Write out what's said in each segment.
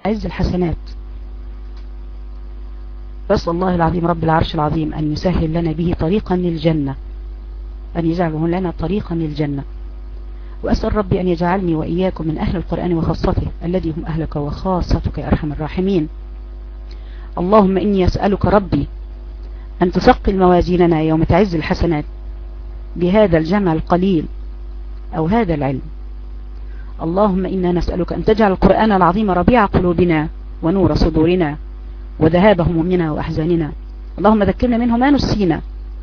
عز الحسنات بس الله العظيم رب العرش العظيم أن يسهل لنا به طريقا للجنة أن يجعله لنا طريقا للجنة وأسأل ربي أن يجعلني وإياكم من أهل القرآن وخاصته الذي هم أهلك وخاصتك يا أرحم الراحمين اللهم إني أسألك ربي أن تثقل موازيننا يوم تعز الحسنات بهذا الجمع القليل أو هذا العلم اللهم إنا نسألك أن تجعل القرآن العظيم ربيع قلوبنا ونور صدورنا وذهاب همومنا وأحزاننا اللهم ذكرنا منه ما نسينا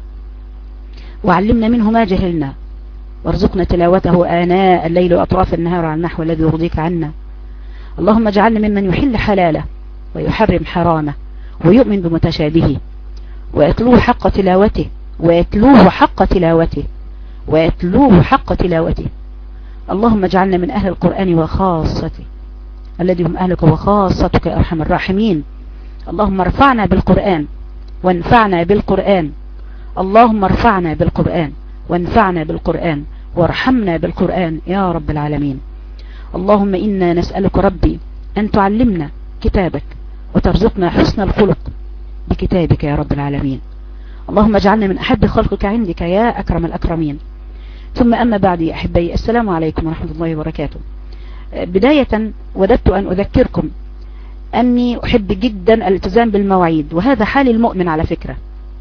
وعلمنا منه ما جهلنا وارزقنا تلاوته آناء الليل وأطراف النهار على النحو الذي يرضيك عنا اللهم اجعلنا ممن يحل حلاله ويحرم حرامه ويؤمن بمتشابهه ويتلوه حق تلاوته ويتلوه حق تلاوته ويتلوه حق تلاوته اللهم اجعلنا من أهل القرآن وخاصته الذي هم أهلك وخاصتك يا أرحم الراحمين اللهم ارفعنا بالقرآن وانفعنا بالقرآن اللهم ارفعنا بالقرآن وانفعنا بالقرآن وارحمنا بالقرآن يا رب العالمين اللهم إنا نسألك ربي أن تعلمنا كتابك وترزقنا حسن الخلق بكتابك يا رب العالمين اللهم اجعلنا من أحب خلقك عندك يا أكرم الأكرمين ثم أما بعد يا أحبي السلام عليكم ورحمة الله وبركاته بداية وددت أن أذكركم أني أحب جدا الالتزام بالمواعيد وهذا حال المؤمن على فكرة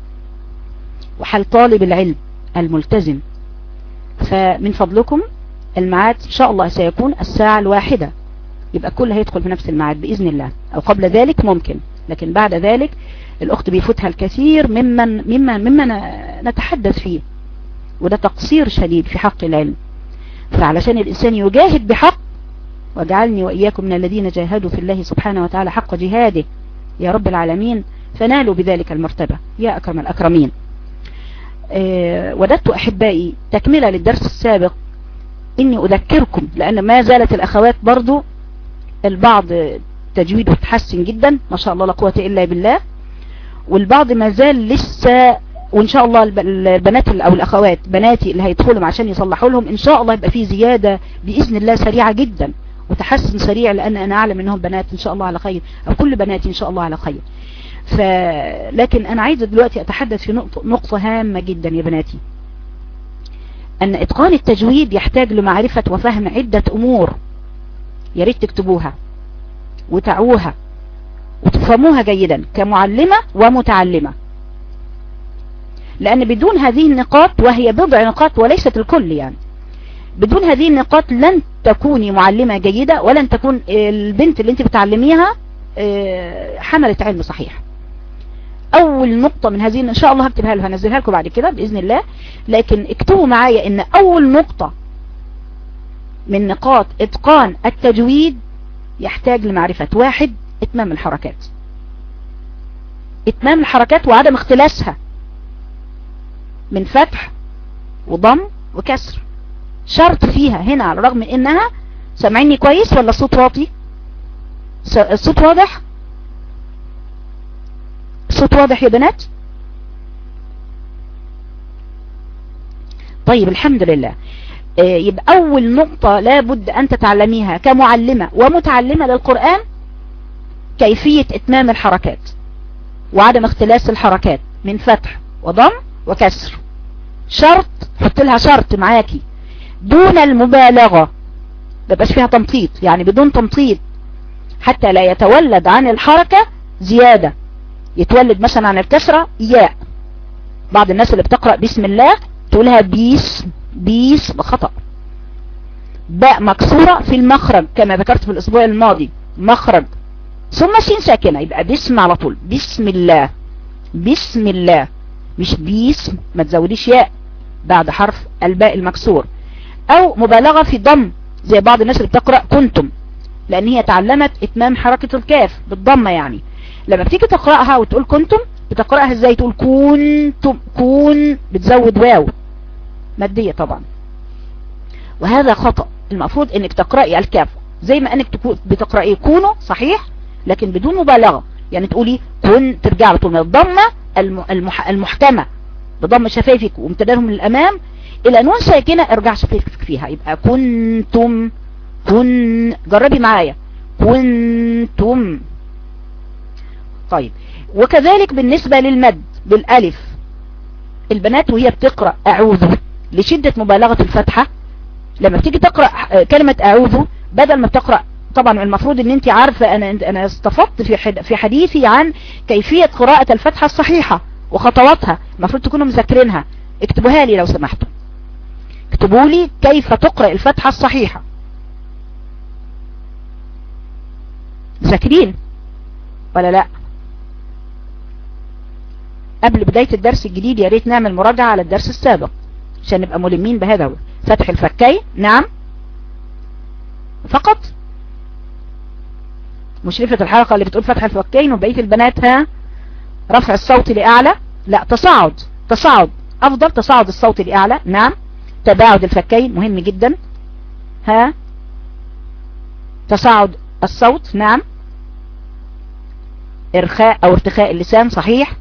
وحال طالب العلم الملتزم فمن فضلكم الميعاد إن شاء الله سيكون الساعة الواحدة يبقى كل هيدخل في نفس الميعاد بإذن الله أو قبل ذلك ممكن لكن بعد ذلك الأخت بيفوتها الكثير ممن ممن ممن نتحدث فيه وده تقصير شديد في حق العلم فعلشان الإنسان يجاهد بحق واجعلني وإياكم من الذين جاهدوا في الله سبحانه وتعالى حق جهاده يا رب العالمين فنالوا بذلك المرتبة يا أكرم الأكرمين أه وددت أحبائي تكملة للدرس السابق إني أذكركم لأن ما زالت الأخوات برضو البعض تجويده تحسن جدا ما شاء الله لا قوة إلا بالله والبعض ما زال لسه وإن شاء الله البنات أو الأخوات بناتي اللي هيدخلهم عشان يصلحوا لهم إن شاء الله يبقى فيه زيادة بإذن الله سريعة جدا وتحسن سريع لأن أنا أعلم أنهم بنات إن شاء الله على خير أو كل بناتي إن شاء الله على خير ف... لكن أنا عايزة دلوقتي أتحدث في نقطة, نقطة هامة جدا يا بناتي أن إتقان التجويد يحتاج لمعرفة وفهم عدة أمور يا ريت تكتبوها وتعوها وتفهموها جيدا كمعلمة ومتعلمة لأن بدون هذه النقاط وهي بضع نقاط وليست الكل يعني بدون هذه النقاط لن تكوني معلمة جيدة ولن تكون البنت اللي انت بتعلميها حملت علم صحيح اول نقطة من هذه ان شاء الله هكتبها له هنزلها لكم بعد كده باذن الله لكن اكتبوا معايا ان اول نقطة من نقاط اتقان التجويد يحتاج لمعرفة واحد اتمام الحركات اتمام الحركات وعدم اختلاسها من فتح وضم وكسر شرط فيها هنا على الرغم من انها سامعيني كويس ولا الصوت واطي الصوت واضح الصوت واضح يا بنات طيب الحمد لله يبقى اول نقطة لابد ان تتعلميها كمعلمة ومتعلمة للقرآن كيفية اتمام الحركات وعدم اختلاس الحركات من فتح وضم وكسر شرط حط لها شرط معاكي دون المبالغة مبقاش فيها تمطيط يعني بدون تمطيط حتى لا يتولد عن الحركة زيادة يتولد مثلا عن الكسرة ياء بعض الناس اللي بتقرأ بسم الله تقولها بيس بيس بخطأ باء مكسورة في المخرج كما ذكرت في الاسبوع الماضي مخرج ثم سين ساكنة يبقى بسم على طول بسم الله بسم الله مش بيس ما تزوديش ياء بعد حرف الباء المكسور او مبالغة في ضم زي بعض الناس اللي بتقرأ كنتم لان هي تعلمت اتمام حركة الكاف بالضمة يعني لما بتيجي تقرأها وتقول كنتم بتقرأها ازاي تقول كنتم كون بتزود واو مادية طبعا وهذا خطأ المفروض انك تقرأي الكاف زي ما انك بتقرأي كونوا صحيح لكن بدون مبالغة يعني تقولي كن ترجع على طول من الضمة المح المحكمة بضم شفايفك وامتدادهم للامام الى نون ساكنة ارجع شفايفك فيها يبقى كنتم كن جربي معايا كنتم طيب وكذلك بالنسبة للمد بالالف البنات وهي بتقرأ اعوذ لشدة مبالغة الفتحة لما تيجي تقرأ كلمة اعوذ بدل ما تقرأ طبعا المفروض ان انت عارفة انا انا استفدت في في حديثي عن كيفية قراءة الفتحة الصحيحة وخطواتها المفروض تكونوا مذاكرينها اكتبوها لي لو سمحتوا اكتبوا لي كيف تقرأ الفتحة الصحيحة ذاكرين ولا لا قبل بداية الدرس الجديد يا ريت نعمل مراجعة على الدرس السابق عشان نبقى ملمين بهذا فتح الفكين نعم فقط مشرفة الحلقة اللي بتقول فتح الفكين وبقية البنات ها رفع الصوت لأعلى لا تصاعد تصاعد أفضل تصاعد الصوت لأعلى نعم تباعد الفكين مهم جدا ها تصاعد الصوت نعم ارخاء او ارتخاء اللسان صحيح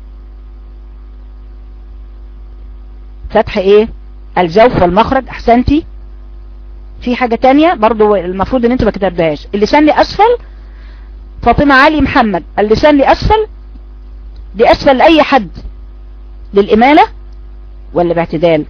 فتح ايه الجوف والمخرج احسنتي في حاجة تانية برضو المفروض ان انتوا ما كتبتهاش اللسان لاسفل فاطمة علي محمد اللسان لاسفل لاسفل لاي حد للامالة ولا باعتدال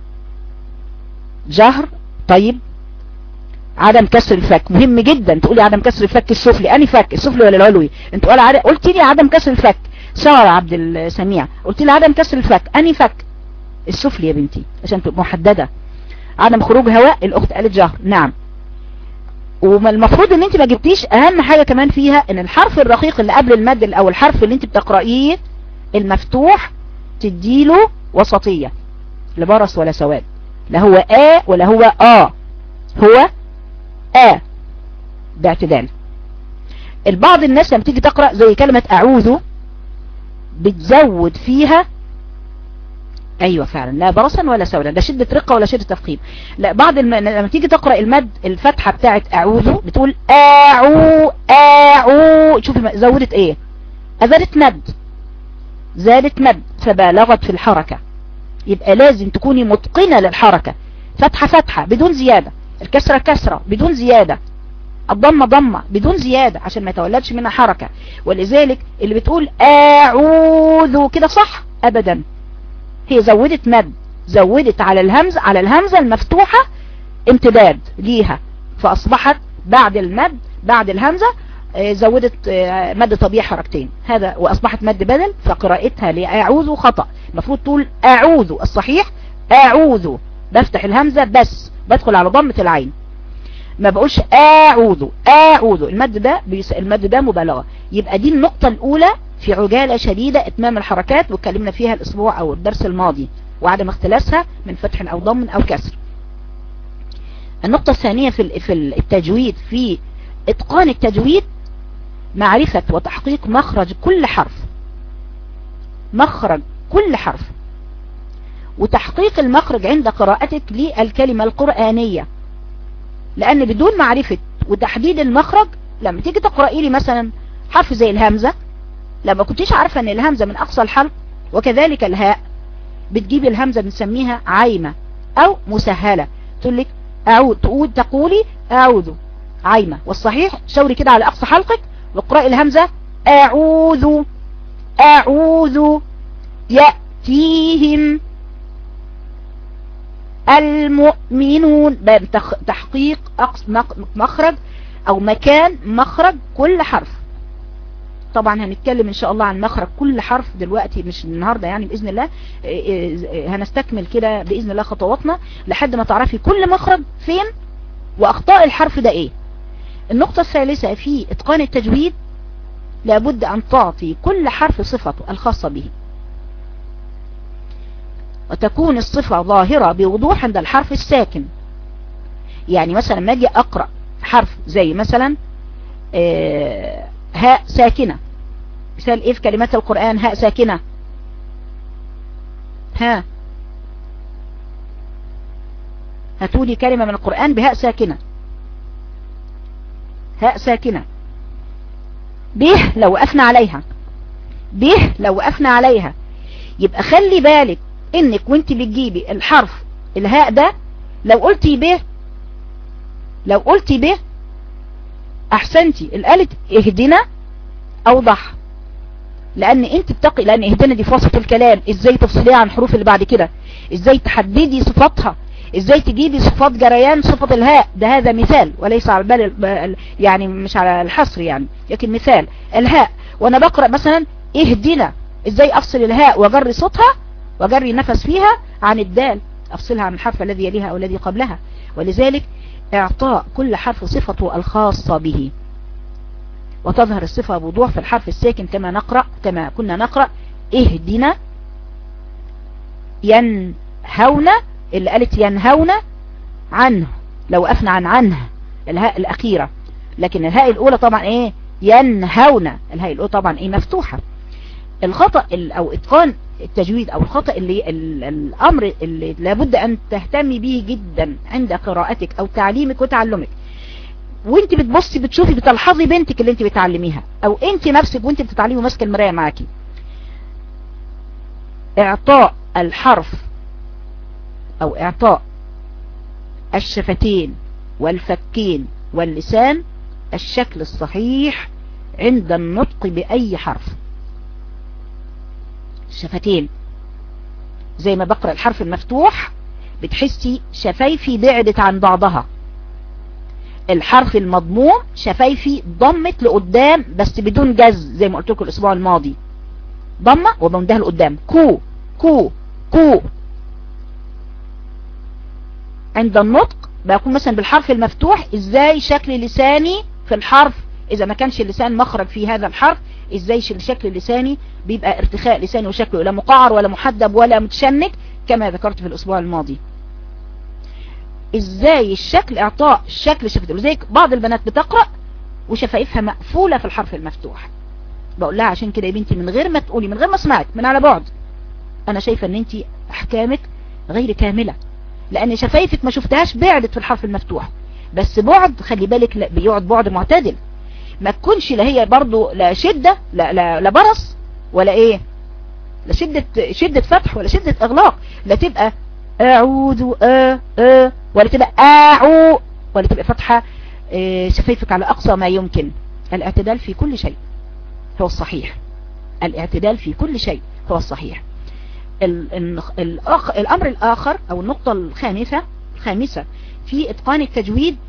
جهر طيب عدم كسر الفك مهم جدا تقولي عدم كسر الفك السفلي اني فك السفلي ولا العلوي انت قال عدم قلت لي عدم كسر الفك سارة عبد السميع قلت لي عدم كسر الفك اني فك السفلي يا بنتي عشان تبقى محددة عدم خروج هواء الاخت قالت جهر نعم والمفروض ان انت ما جبتيش اهم حاجة كمان فيها ان الحرف الرقيق اللي قبل المد او الحرف اللي انت بتقرأيه المفتوح تديله وسطية لا برص ولا سواد لا هو آ ولا هو آ هو آ باعتدال البعض الناس لما تيجي تقرأ زي كلمة أعوذ بتزود فيها ايوه فعلا لا برصا ولا سودا ده شدة رقة ولا شدة تفخيم لا بعض الم... لما تيجي تقرأ المد الفتحة بتاعت اعوذ بتقول اعو اعو شوفي زودت ايه ازادت مد زادت مد فبالغت في الحركة يبقى لازم تكوني متقنة للحركة فتحة فتحة بدون زيادة الكسرة كسرة بدون زيادة الضمة ضمة بدون زيادة عشان ما يتولدش منها حركة ولذلك اللي بتقول اعوذ كده صح ابدا هي زودت مد زودت على الهمزة على الهمزة المفتوحة امتداد ليها فاصبحت بعد المد بعد الهمزة زودت مد طبيعي حركتين هذا واصبحت مد بدل فقراءتها لاعوذ خطأ المفروض تقول اعوذ الصحيح اعوذ بفتح الهمزة بس بدخل على ضمة العين ما بقولش اعوذ اعوذ المد ده بيس... المد ده مبالغة يبقى دي النقطة الاولى في عجالة شديدة اتمام الحركات واتكلمنا فيها الاسبوع او الدرس الماضي وعدم اختلاسها من فتح او ضم او كسر النقطة الثانية في في التجويد في اتقان التجويد معرفة وتحقيق مخرج كل حرف مخرج كل حرف وتحقيق المخرج عند قراءتك للكلمة القرآنية لأن بدون معرفة وتحديد المخرج لما تيجي تقرأي لي مثلا حرف زي الهمزة لما كنتيش عارفة ان الهمزة من أقصى الحلق وكذلك الهاء بتجيب الهمزة بنسميها عايمة أو مسهلة تقول لك أعود تقول تقولي أعوذ عايمة والصحيح شوري كده على أقصى حلقك واقرأي الهمزة أعوذ أعوذ يأتيهم المؤمنون تحقيق مخرج او مكان مخرج كل حرف طبعا هنتكلم ان شاء الله عن مخرج كل حرف دلوقتي مش النهاردة يعني باذن الله هنستكمل كده باذن الله خطواتنا لحد ما تعرفي كل مخرج فين واخطاء الحرف ده ايه النقطة الثالثة في اتقان التجويد لابد ان تعطي كل حرف صفته الخاصة به وتكون الصفة ظاهرة بوضوح عند الحرف الساكن يعني مثلا ما اجي اقرأ حرف زي مثلا هاء ساكنة مثال ايه في كلمات القرآن هاء ساكنة ها هاتولي كلمة من القرآن بهاء ساكنة هاء ساكنة به لو وقفنا عليها به لو وقفنا عليها يبقى خلي بالك انك وانت بتجيبي الحرف الهاء ده لو قلتي به لو قلتي به احسنتي الالف اهدنا اوضح لان انت بتقي لان اهدنا دي في وسط الكلام ازاي تفصليها عن الحروف اللي بعد كده ازاي تحددي صفاتها ازاي تجيبي صفات جريان صفة الهاء ده هذا مثال وليس على البال يعني مش على الحصر يعني لكن مثال الهاء وانا بقرأ مثلا اهدنا ازاي افصل الهاء واجري صوتها واجري نفس فيها عن الدال افصلها عن الحرف الذي يليها او الذي قبلها ولذلك اعطاء كل حرف صفته الخاصة به وتظهر الصفة بوضوح في الحرف الساكن كما نقرأ كما كنا نقرأ اهدنا ينهون اللي قالت ينهون عنه لو وقفنا عن عنه الهاء الأخيرة لكن الهاء الأولى طبعا ايه ينهون الهاء الأولى طبعا ايه مفتوحة الخطأ او اتقان التجويد او الخطأ اللي الامر اللي لابد ان تهتمي به جدا عند قراءتك او تعليمك وتعلمك وانت بتبصي بتشوفي بتلحظي بنتك اللي انت بتعلميها او انت نفسك وانت بتتعلمي ماسكه المرايه معاكي اعطاء الحرف او اعطاء الشفتين والفكين واللسان الشكل الصحيح عند النطق بأي حرف الشفتين زي ما بقرأ الحرف المفتوح بتحسي شفايفي بعدت عن بعضها الحرف المضموم شفايفي ضمت لقدام بس بدون جز زي ما قلت لكم الاسبوع الماضي ضمة وبمدها لقدام كو كو كو عند النطق بيكون مثلا بالحرف المفتوح ازاي شكل لساني في الحرف اذا ما كانش اللسان مخرج في هذا الحرف ازاي الشكل اللساني بيبقى ارتخاء لساني وشكله لا مقعر ولا محدب ولا متشنج كما ذكرت في الاسبوع الماضي ازاي الشكل اعطاء الشكل شفته لذلك بعض البنات بتقرأ وشفايفها مقفولة في الحرف المفتوح بقول لها عشان كده يا بنتي من غير ما تقولي من غير ما اسمعك من على بعد انا شايفة ان انت احكامك غير كاملة لان شفايفك ما شفتهاش بعدت في الحرف المفتوح بس بعد خلي بالك لا بيقعد بعد معتدل ما تكونش لا هي برضو لا شدة لا, لا, لا برص ولا ايه لا شدة, شدة فتح ولا شدة اغلاق لا تبقى اعوذ ا ا ولا تبقى اعو ولا تبقى فتحة شفايفك على اقصى ما يمكن الاعتدال في كل شيء هو الصحيح الاعتدال في كل شيء هو الصحيح الامر الاخر او النقطة الخامسة الخامسة في اتقان التجويد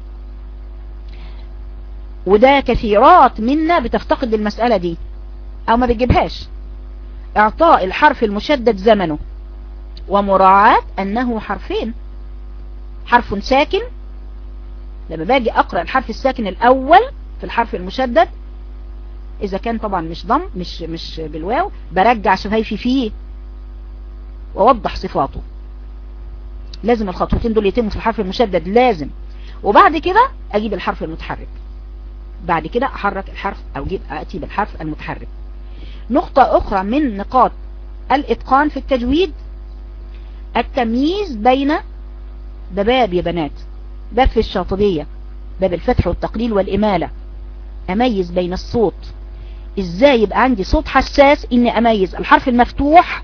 وده كثيرات منا بتفتقد المسألة دي او ما بتجيبهاش اعطاء الحرف المشدد زمنه ومراعاة انه حرفين حرف ساكن لما باجي اقرأ الحرف الساكن الاول في الحرف المشدد اذا كان طبعا مش ضم مش مش بالواو برجع شفايفي فيه واوضح صفاته لازم الخطوتين دول يتموا في الحرف المشدد لازم وبعد كده اجيب الحرف المتحرك بعد كده احرك الحرف او اجيب اتي بالحرف المتحرك نقطة اخرى من نقاط الاتقان في التجويد التمييز بين ده باب يا بنات باب في الشاطبية باب الفتح والتقليل والإمالة أميز بين الصوت إزاي يبقى عندي صوت حساس إني أميز الحرف المفتوح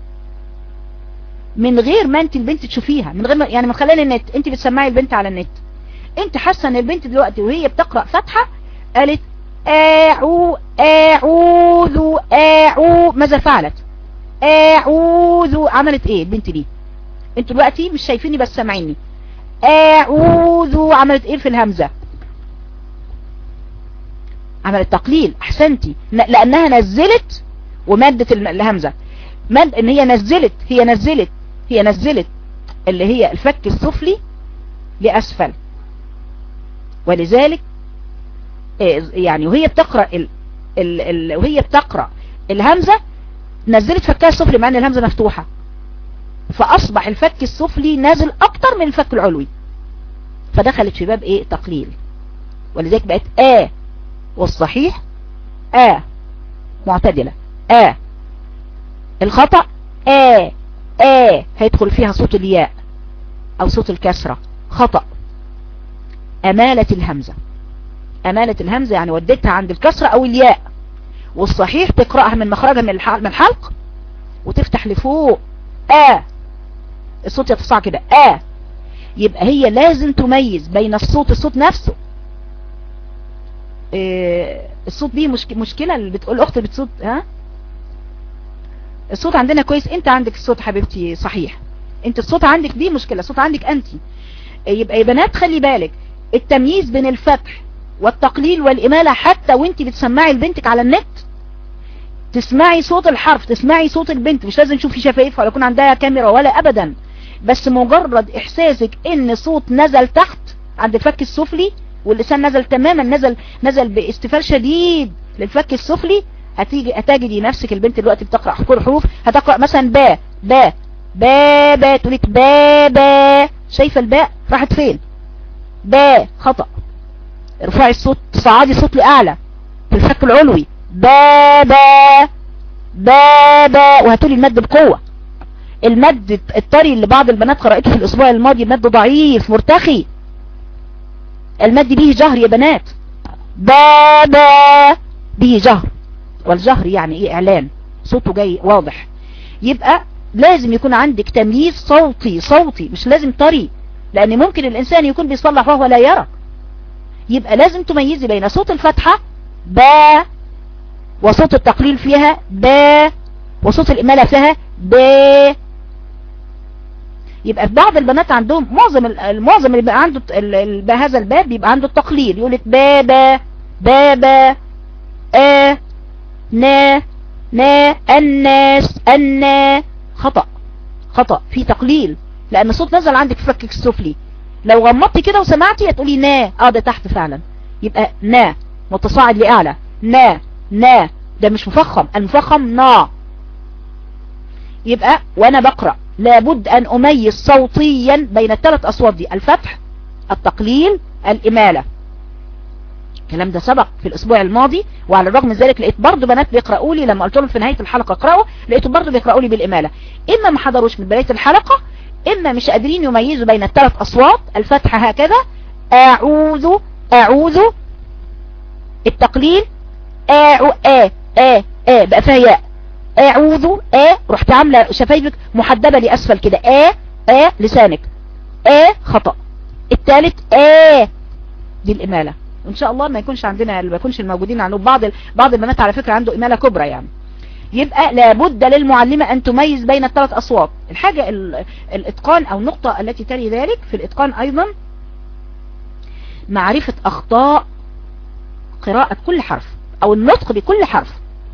من غير ما انت البنت تشوفيها من غير ما يعني من خلال النت انت بتسمعي البنت على النت انت حاسه ان البنت دلوقتي وهي بتقرأ فتحة قالت اعو اعوذ اعو ماذا فعلت اعوذ عملت ايه البنت دي انتوا دلوقتي مش شايفيني بس سامعيني اعوذ عملت ايه في الهمزة عملت تقليل احسنتي لانها نزلت ومادت الهمزة مد ان هي نزلت هي نزلت هي نزلت اللي هي الفك السفلي لاسفل ولذلك يعني وهي بتقرأ ال ال ال وهي بتقرأ الهمزة نزلت فكها السفلي مع ان الهمزة مفتوحة فاصبح الفك السفلي نازل اكتر من الفك العلوي فدخلت في باب ايه تقليل ولذلك بقت ا والصحيح ا معتدلة ا الخطأ ا ا هيدخل فيها صوت الياء او صوت الكسرة خطأ امالة الهمزة امالة الهمزة يعني وديتها عند الكسرة او الياء والصحيح تقرأها من مخرجها من الحلق وتفتح لفوق ا الصوت يتصاع كده ا يبقى هي لازم تميز بين الصوت الصوت نفسه اه الصوت دي مشك... مشكلة اللي بتقول اختي بتصوت ها الصوت عندنا كويس انت عندك الصوت حبيبتي صحيح انت الصوت عندك دي مشكلة الصوت عندك انت يبقى يا بنات خلي بالك التمييز بين الفتح والتقليل والإمالة حتى وانت بتسمعي لبنتك على النت تسمعي صوت الحرف تسمعي صوت البنت مش لازم تشوفي شفايفها ولا يكون عندها كاميرا ولا ابدا بس مجرد احساسك ان صوت نزل تحت عند الفك السفلي واللسان نزل تماما نزل نزل باستفال شديد للفك السفلي هتيجي هتجدي نفسك البنت دلوقتي بتقرا كل حروف هتقرا مثلا با با با با تقول لك با با شايفه الباء راحت فين با خطا ارفعي الصوت تصعدي الصوت لاعلى في الفك العلوي با با با با وهتقولي المد بقوه المد الطري اللي بعض البنات قرأته في الاسبوع الماضي مد ضعيف مرتخي المد به جهر يا بنات با با به جهر والجهر يعني ايه اعلان صوته جاي واضح يبقى لازم يكون عندك تمييز صوتي صوتي مش لازم طري لان ممكن الانسان يكون بيصلح وهو لا يرى يبقى لازم تميزي بين صوت الفتحة با وصوت التقليل فيها با وصوت الامالة فيها با يبقى بعض البنات عندهم معظم المعظم اللي بيبقى عنده بهذا الباب بيبقى عنده التقليل يقول لك بابا بابا ا نا نا الناس النا خطأ خطأ في تقليل لان الصوت نزل عندك في فكك السفلي لو غمضتي كده وسمعتي هتقولي نا اه ده تحت فعلا يبقى نا متصاعد لاعلى نا نا ده مش مفخم المفخم نا يبقى وانا بقرأ لابد ان اميز صوتيا بين الثلاث اصوات دي الفتح التقليل الامالة الكلام ده سبق في الاسبوع الماضي وعلى الرغم من ذلك لقيت برضو بنات بيقرأوا لي لما قلت لهم في نهاية الحلقة اقرأوا لقيتهم برضو بيقرأوا لي بالامالة اما ما حضروش من بداية الحلقة اما مش قادرين يميزوا بين الثلاث اصوات الفتح هكذا اعوذ اعوذ التقليل اعو ا ا ا بقى فيها ياء اعوذ ا رحت عامله شفايفك محدبه لاسفل كده ا ا لسانك ا خطا الثالث ا دي الاماله وان شاء الله ما يكونش عندنا ما يكونش الموجودين عنده بعض بعض البنات على فكره عنده اماله كبرى يعني يبقى لابد للمعلمة ان تميز بين الثلاث اصوات الحاجة الاتقان او النقطة التي تلي ذلك في الاتقان ايضا معرفة اخطاء قراءة كل حرف او النطق بكل حرف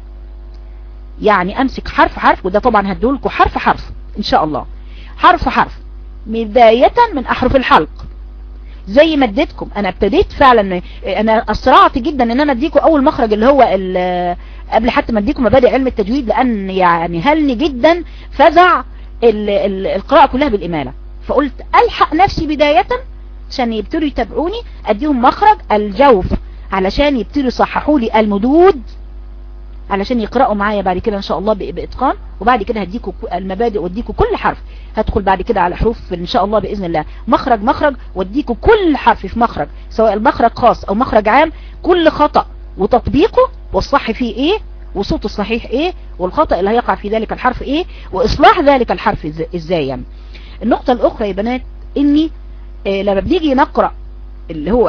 يعني امسك حرف حرف وده طبعا هدولكم حرف حرف ان شاء الله حرف حرف بداية من احرف الحلق زي ما اديتكم انا ابتديت فعلا انا اسرعت جدا ان انا اديكم اول مخرج اللي هو قبل حتى ما اديكم مبادئ علم التجويد لان يعني هلني جدا فزع ال ال القراءة كلها بالامالة فقلت الحق نفسي بداية عشان يبتدوا يتابعوني اديهم مخرج الجوف علشان يبتدوا يصححوا لي المدود علشان يقرأوا معايا بعد كده ان شاء الله باتقان وبعد كده هديكم المبادئ واديكم كل حرف هدخل بعد كده على حروف ان شاء الله باذن الله مخرج مخرج واديكم كل حرف في مخرج سواء المخرج خاص او مخرج عام كل خطأ وتطبيقه والصح فيه ايه وصوته الصحيح ايه والخطأ اللي هيقع في ذلك الحرف ايه واصلاح ذلك الحرف ازاي يعني النقطة الاخرى يا بنات اني إيه لما بنيجي نقرأ اللي هو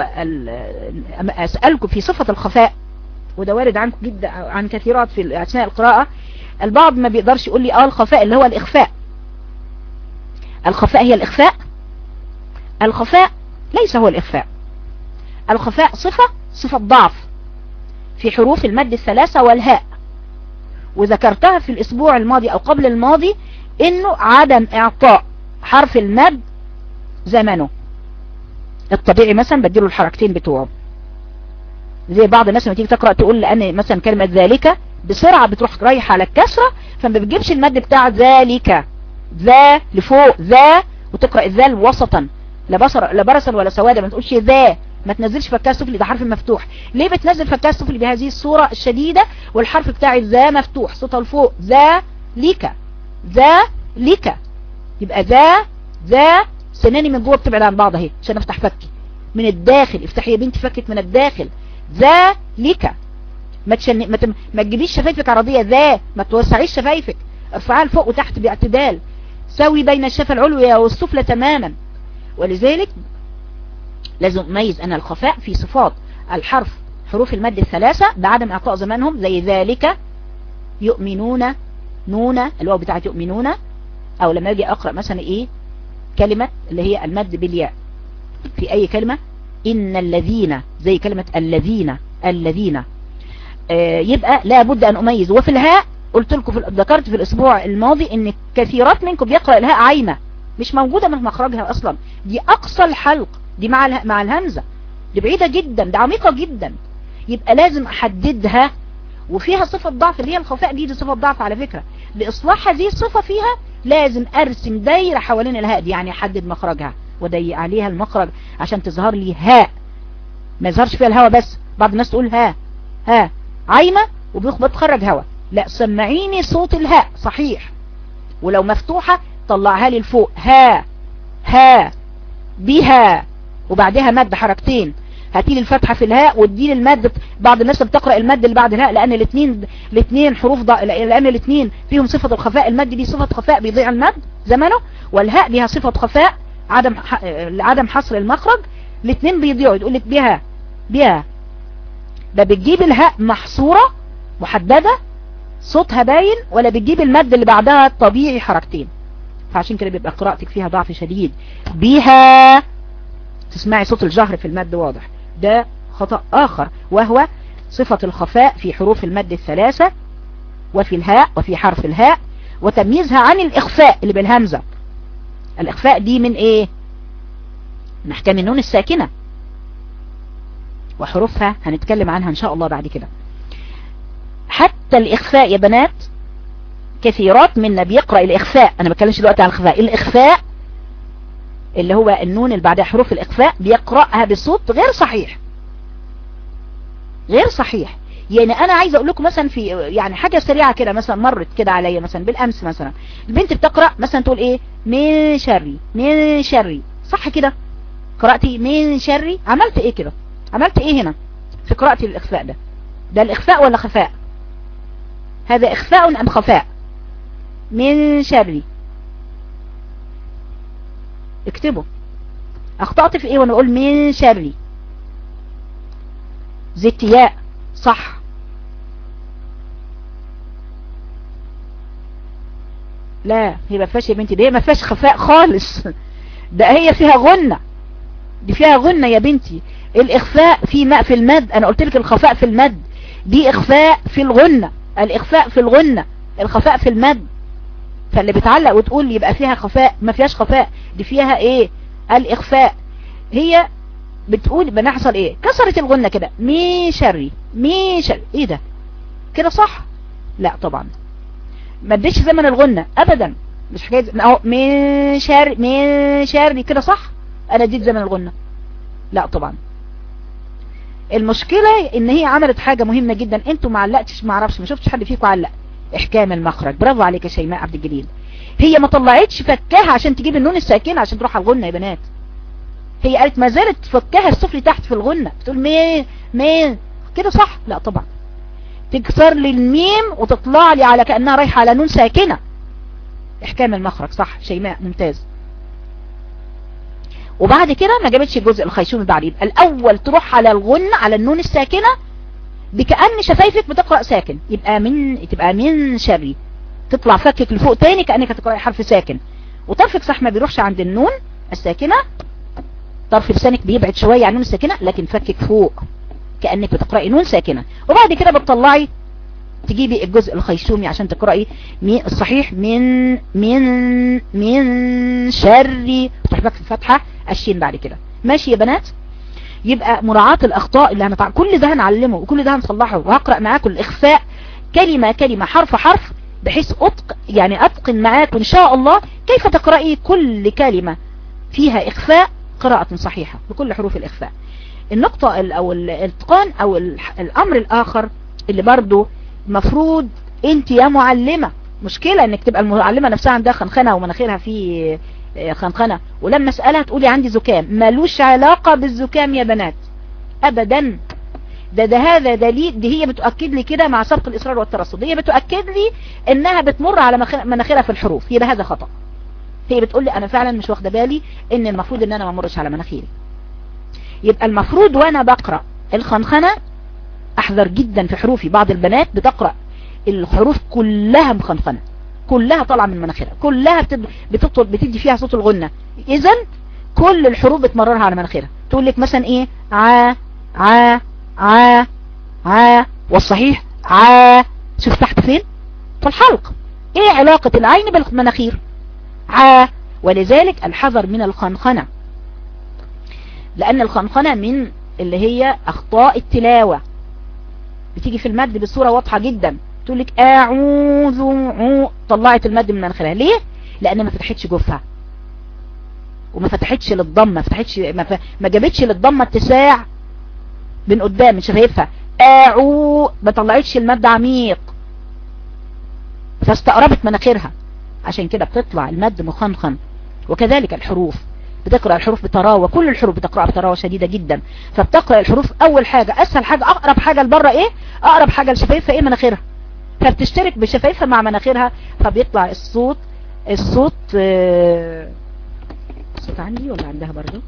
اسألكم في صفة الخفاء وده وارد عنكم جدا عن كثيرات في اثناء القراءة البعض ما بيقدرش يقول لي اه الخفاء اللي هو الاخفاء الخفاء هي الاخفاء الخفاء ليس هو الاخفاء الخفاء صفة صفة ضعف في حروف المد الثلاثة والهاء وذكرتها في الاسبوع الماضي او قبل الماضي انه عدم اعطاء حرف المد زمنه الطبيعي مثلا بديله الحركتين بتوعه زي بعض الناس لما تيجي تقرأ تقول لأن مثلا كلمة ذلك بسرعة بتروح رايحة على الكسرة فما بتجيبش المد بتاع ذلك ذا لفوق ذا وتقرأ الذال وسطا لا بصر لا برسا ولا سوادة ما تقولش ذا ما تنزلش فكها السفلي ده حرف مفتوح ليه بتنزل فكها السفلي بهذه الصورة الشديدة والحرف بتاع ذا مفتوح صوتها لفوق ذا ليك ذا ليك يبقى ذا ذا سناني من جوه بتبعد عن بعض اهي عشان افتح فكي من الداخل افتحي يا بنتي فكك من الداخل ذلك ما تشن... ما, تم... ما تجيبيش شفايفك عرضية ذا ما توسعيش شفايفك ارفعها لفوق وتحت باعتدال سوي بين الشفة العلوية والسفلى تماما ولذلك لازم اميز ان الخفاء في صفات الحرف حروف المد الثلاثة بعدم اعطاء زمانهم زي ذلك يؤمنون نون الواو بتاعت يؤمنون او لما اجي اقرأ مثلا ايه كلمة اللي هي المد بالياء في اي كلمة ان الذين زي كلمة الذين الذين آه يبقى لابد ان اميز وفي الهاء قلت لكم في ذكرت في الاسبوع الماضي ان كثيرات منكم بيقرأ الهاء عايمة مش موجودة من مخرجها اصلا دي اقصى الحلق دي مع مع الهمزة دي بعيدة جدا دي عميقة جدا يبقى لازم احددها وفيها صفة ضعف اللي هي الخفاء دي دي صفة ضعف على فكرة لإصلاح هذه الصفة فيها لازم أرسم دايرة حوالين الهاء دي يعني أحدد مخرجها وضيق عليها المخرج عشان تظهر لي هاء ما يظهرش فيها الهواء بس بعض الناس تقول ها ها عايمة وبيخبط تخرج هواء لا سمعيني صوت الهاء صحيح ولو مفتوحة طلعها لي لفوق ها ها بها وبعدها مد حركتين هاتي لي الفتحة في الهاء وادي لي المد بعض الناس بتقرأ المد اللي بعد الهاء لان الاثنين الاثنين حروف ض... لان الاثنين فيهم صفة الخفاء المد دي صفة خفاء بيضيع المد زمنه والهاء ليها صفة خفاء عدم ح... عدم حصر المخرج الاثنين بيضيعوا تقول لك بها بها ده بتجيب الهاء محصورة محددة صوتها باين ولا بتجيب المد اللي بعدها طبيعي حركتين فعشان كده بيبقى قراءتك فيها ضعف شديد بها تسمعي صوت الجهر في المد واضح ده خطأ آخر وهو صفة الخفاء في حروف المد الثلاثة وفي الهاء وفي حرف الهاء وتمييزها عن الإخفاء اللي بالهمزة الإخفاء دي من إيه من أحكام النون الساكنة وحروفها هنتكلم عنها إن شاء الله بعد كده حتى الإخفاء يا بنات كثيرات منا بيقرأ الإخفاء أنا بتكلمش دلوقتي عن الإخفاء الإخفاء اللي هو النون اللي بعدها حروف الإخفاء بيقرأها بصوت غير صحيح غير صحيح يعني أنا عايزة أقول لكم مثلا في يعني حاجة سريعة كده مثلا مرت كده عليا مثلا بالأمس مثلا البنت بتقرأ مثلا تقول إيه من شري من شري صح كده قرأتي من شري عملت إيه كده عملت إيه هنا في قراءتي الإخفاء ده ده الإخفاء ولا خفاء هذا إخفاء أم خفاء من شري اكتبوا اخطأت في ايه وانا اقول من شري زدت ياء صح لا هي ما فيهاش يا بنتي ده هي ما فيهاش خفاء خالص ده هي فيها غنة دي فيها غنة يا بنتي الاخفاء في ماء في المد انا قلت لك الخفاء في المد دي اخفاء في الغنة الاخفاء في الغنة الخفاء في المد فاللي بتعلق وتقول يبقى فيها خفاء ما فيهاش خفاء دي فيها ايه الاخفاء هي بتقول بنحصل ايه كسرت الغنة كده مي شري مي شري ايه ده كده صح لا طبعا ما اديش زمن الغنة ابدا مش حكاية اهو من شر من شري كده صح انا اديت زمن الغنة لا طبعا المشكلة ان هي عملت حاجة مهمة جدا انتوا ما علقتش ما اعرفش ما شفتش حد فيكم علق احكام المخرج برافو عليك يا شيماء عبد الجليل هي ما طلعتش فكاها عشان تجيب النون الساكنه عشان تروح على الغنه يا بنات هي قالت ما زالت فكاها السفلي تحت في الغنه بتقول مين مين كده صح لا طبعا تكسر لي الميم وتطلع لي على كانها رايحه على نون ساكنه احكام المخرج صح شيماء ممتاز وبعد كده ما جابتش الجزء الخيشومي بعد يبقى الاول تروح على الغنه على النون الساكنه بكأن شفايفك بتقرأ ساكن يبقى من تبقى من شري تطلع فكك لفوق تاني كأنك هتقرأي حرف ساكن وطرفك صح ما بيروحش عند النون الساكنة طرف لسانك بيبعد شوية عن النون الساكنة لكن فكك فوق كأنك بتقرأي نون ساكنة وبعد كده بتطلعي تجيبي الجزء الخيشومي عشان تقرأي الصحيح من من من شر تروح بك في الفتحة الشين بعد كده ماشي يا بنات يبقى مراعاة الأخطاء اللي هنتع... كل ده هنعلمه وكل ده هنصلحه وهقرأ معاكم الإخفاء كلمة كلمة حرف حرف بحيث أتق... يعني أتقن معاكم إن شاء الله كيف تقرأي كل كلمة فيها إخفاء قراءة صحيحة بكل حروف الإخفاء النقطة ال... أو الاتقان أو ال... الأمر الآخر اللي برضو مفروض انت يا معلمة مشكلة انك تبقى المعلمة نفسها عندها خنخنة ومناخيرها في خنخنة ولما اسألها تقولي عندي زكام ملوش علاقة بالزكام يا بنات ابدا ده ده هذا دليل دي هي بتؤكد لي كده مع سبق الاصرار والترصد هي بتؤكد لي انها بتمر على مناخيرها في الحروف يبقى هذا خطأ هي بتقول لي انا فعلا مش واخده بالي ان المفروض ان انا ما امرش على مناخيري يبقى المفروض وانا بقرأ الخنخنة احذر جدا في حروفي بعض البنات بتقرأ الحروف كلها مخنخنة كلها طالعة من مناخيرها كلها بتطل بتدي فيها صوت الغنة اذا كل الحروف بتمررها على مناخيرها تقول لك مثلا ايه ع ع ع ع والصحيح ع شوف تحت فين في الحلق ايه علاقة العين بالمناخير ع ولذلك الحذر من الخنخنة لان الخنخنة من اللي هي اخطاء التلاوة بتيجي في المد بصورة واضحة جدا تقول لك اعوذ عو طلعت المد من مناخيرها ليه لان ما فتحتش جوفها وما فتحتش للضمه ما فتحتش ما, ف... ما جابتش للضمه اتساع من قدام من شفايفها اعو ما طلعتش المد عميق فاستقربت مناخيرها عشان كده بتطلع المد مخنخن وكذلك الحروف بتقرأ الحروف بتراوة كل الحروف بتقرأ بتراوة شديدة جدا فبتقرأ الحروف اول حاجة اسهل حاجة اقرب حاجة لبره ايه اقرب حاجة لشفايفها ايه مناخيرها فبتشترك بشفايفها مع مناخيرها فبيطلع الصوت الصوت آه الصوت عندي ولا عندها برضو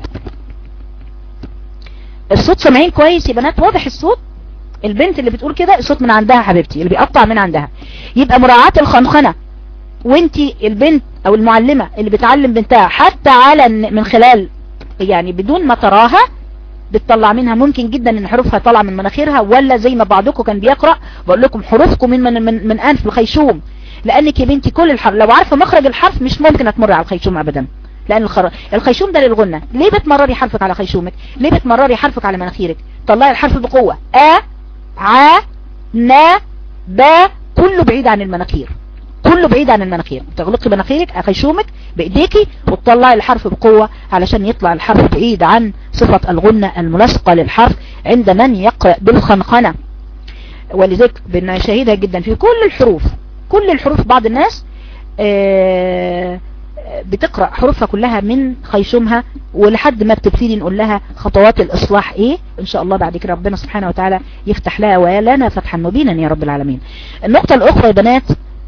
الصوت سامعين كويس يا بنات واضح الصوت البنت اللي بتقول كده الصوت من عندها حبيبتي اللي بيقطع من عندها يبقى مراعاة الخنخنة وانتي البنت او المعلمة اللي بتعلم بنتها حتى على من خلال يعني بدون ما تراها بتطلع منها ممكن جدا ان حروفها طالعه من مناخيرها ولا زي ما بعضكم كان بيقرأ بقول لكم حروفكم من من من, من انف الخيشوم لانك يا بنتي كل الحرف لو عارفه مخرج الحرف مش ممكن هتمر على الخيشوم ابدا لان الخر... الخيشوم ده للغنة ليه بتمرري حرفك على خيشومك ليه بتمرري حرفك على مناخيرك طلعي الحرف بقوة ا ع ن ب كله بعيد عن المناخير كله بعيد عن المناخير تغلقي مناخيرك خيشومك بايديكي وتطلعي الحرف بقوة علشان يطلع الحرف بعيد عن صفة الغنة الملاصقة للحرف عند من يقرأ بالخنخنة ولذلك بنشاهدها جدا في كل الحروف كل الحروف بعض الناس آه بتقرأ حروفها كلها من خيشومها ولحد ما بتبتدي نقول لها خطوات الإصلاح إيه إن شاء الله بعد كده ربنا سبحانه وتعالى يفتح لها ولنا فتحا مبينا يا رب العالمين النقطة الأخرى يا بنات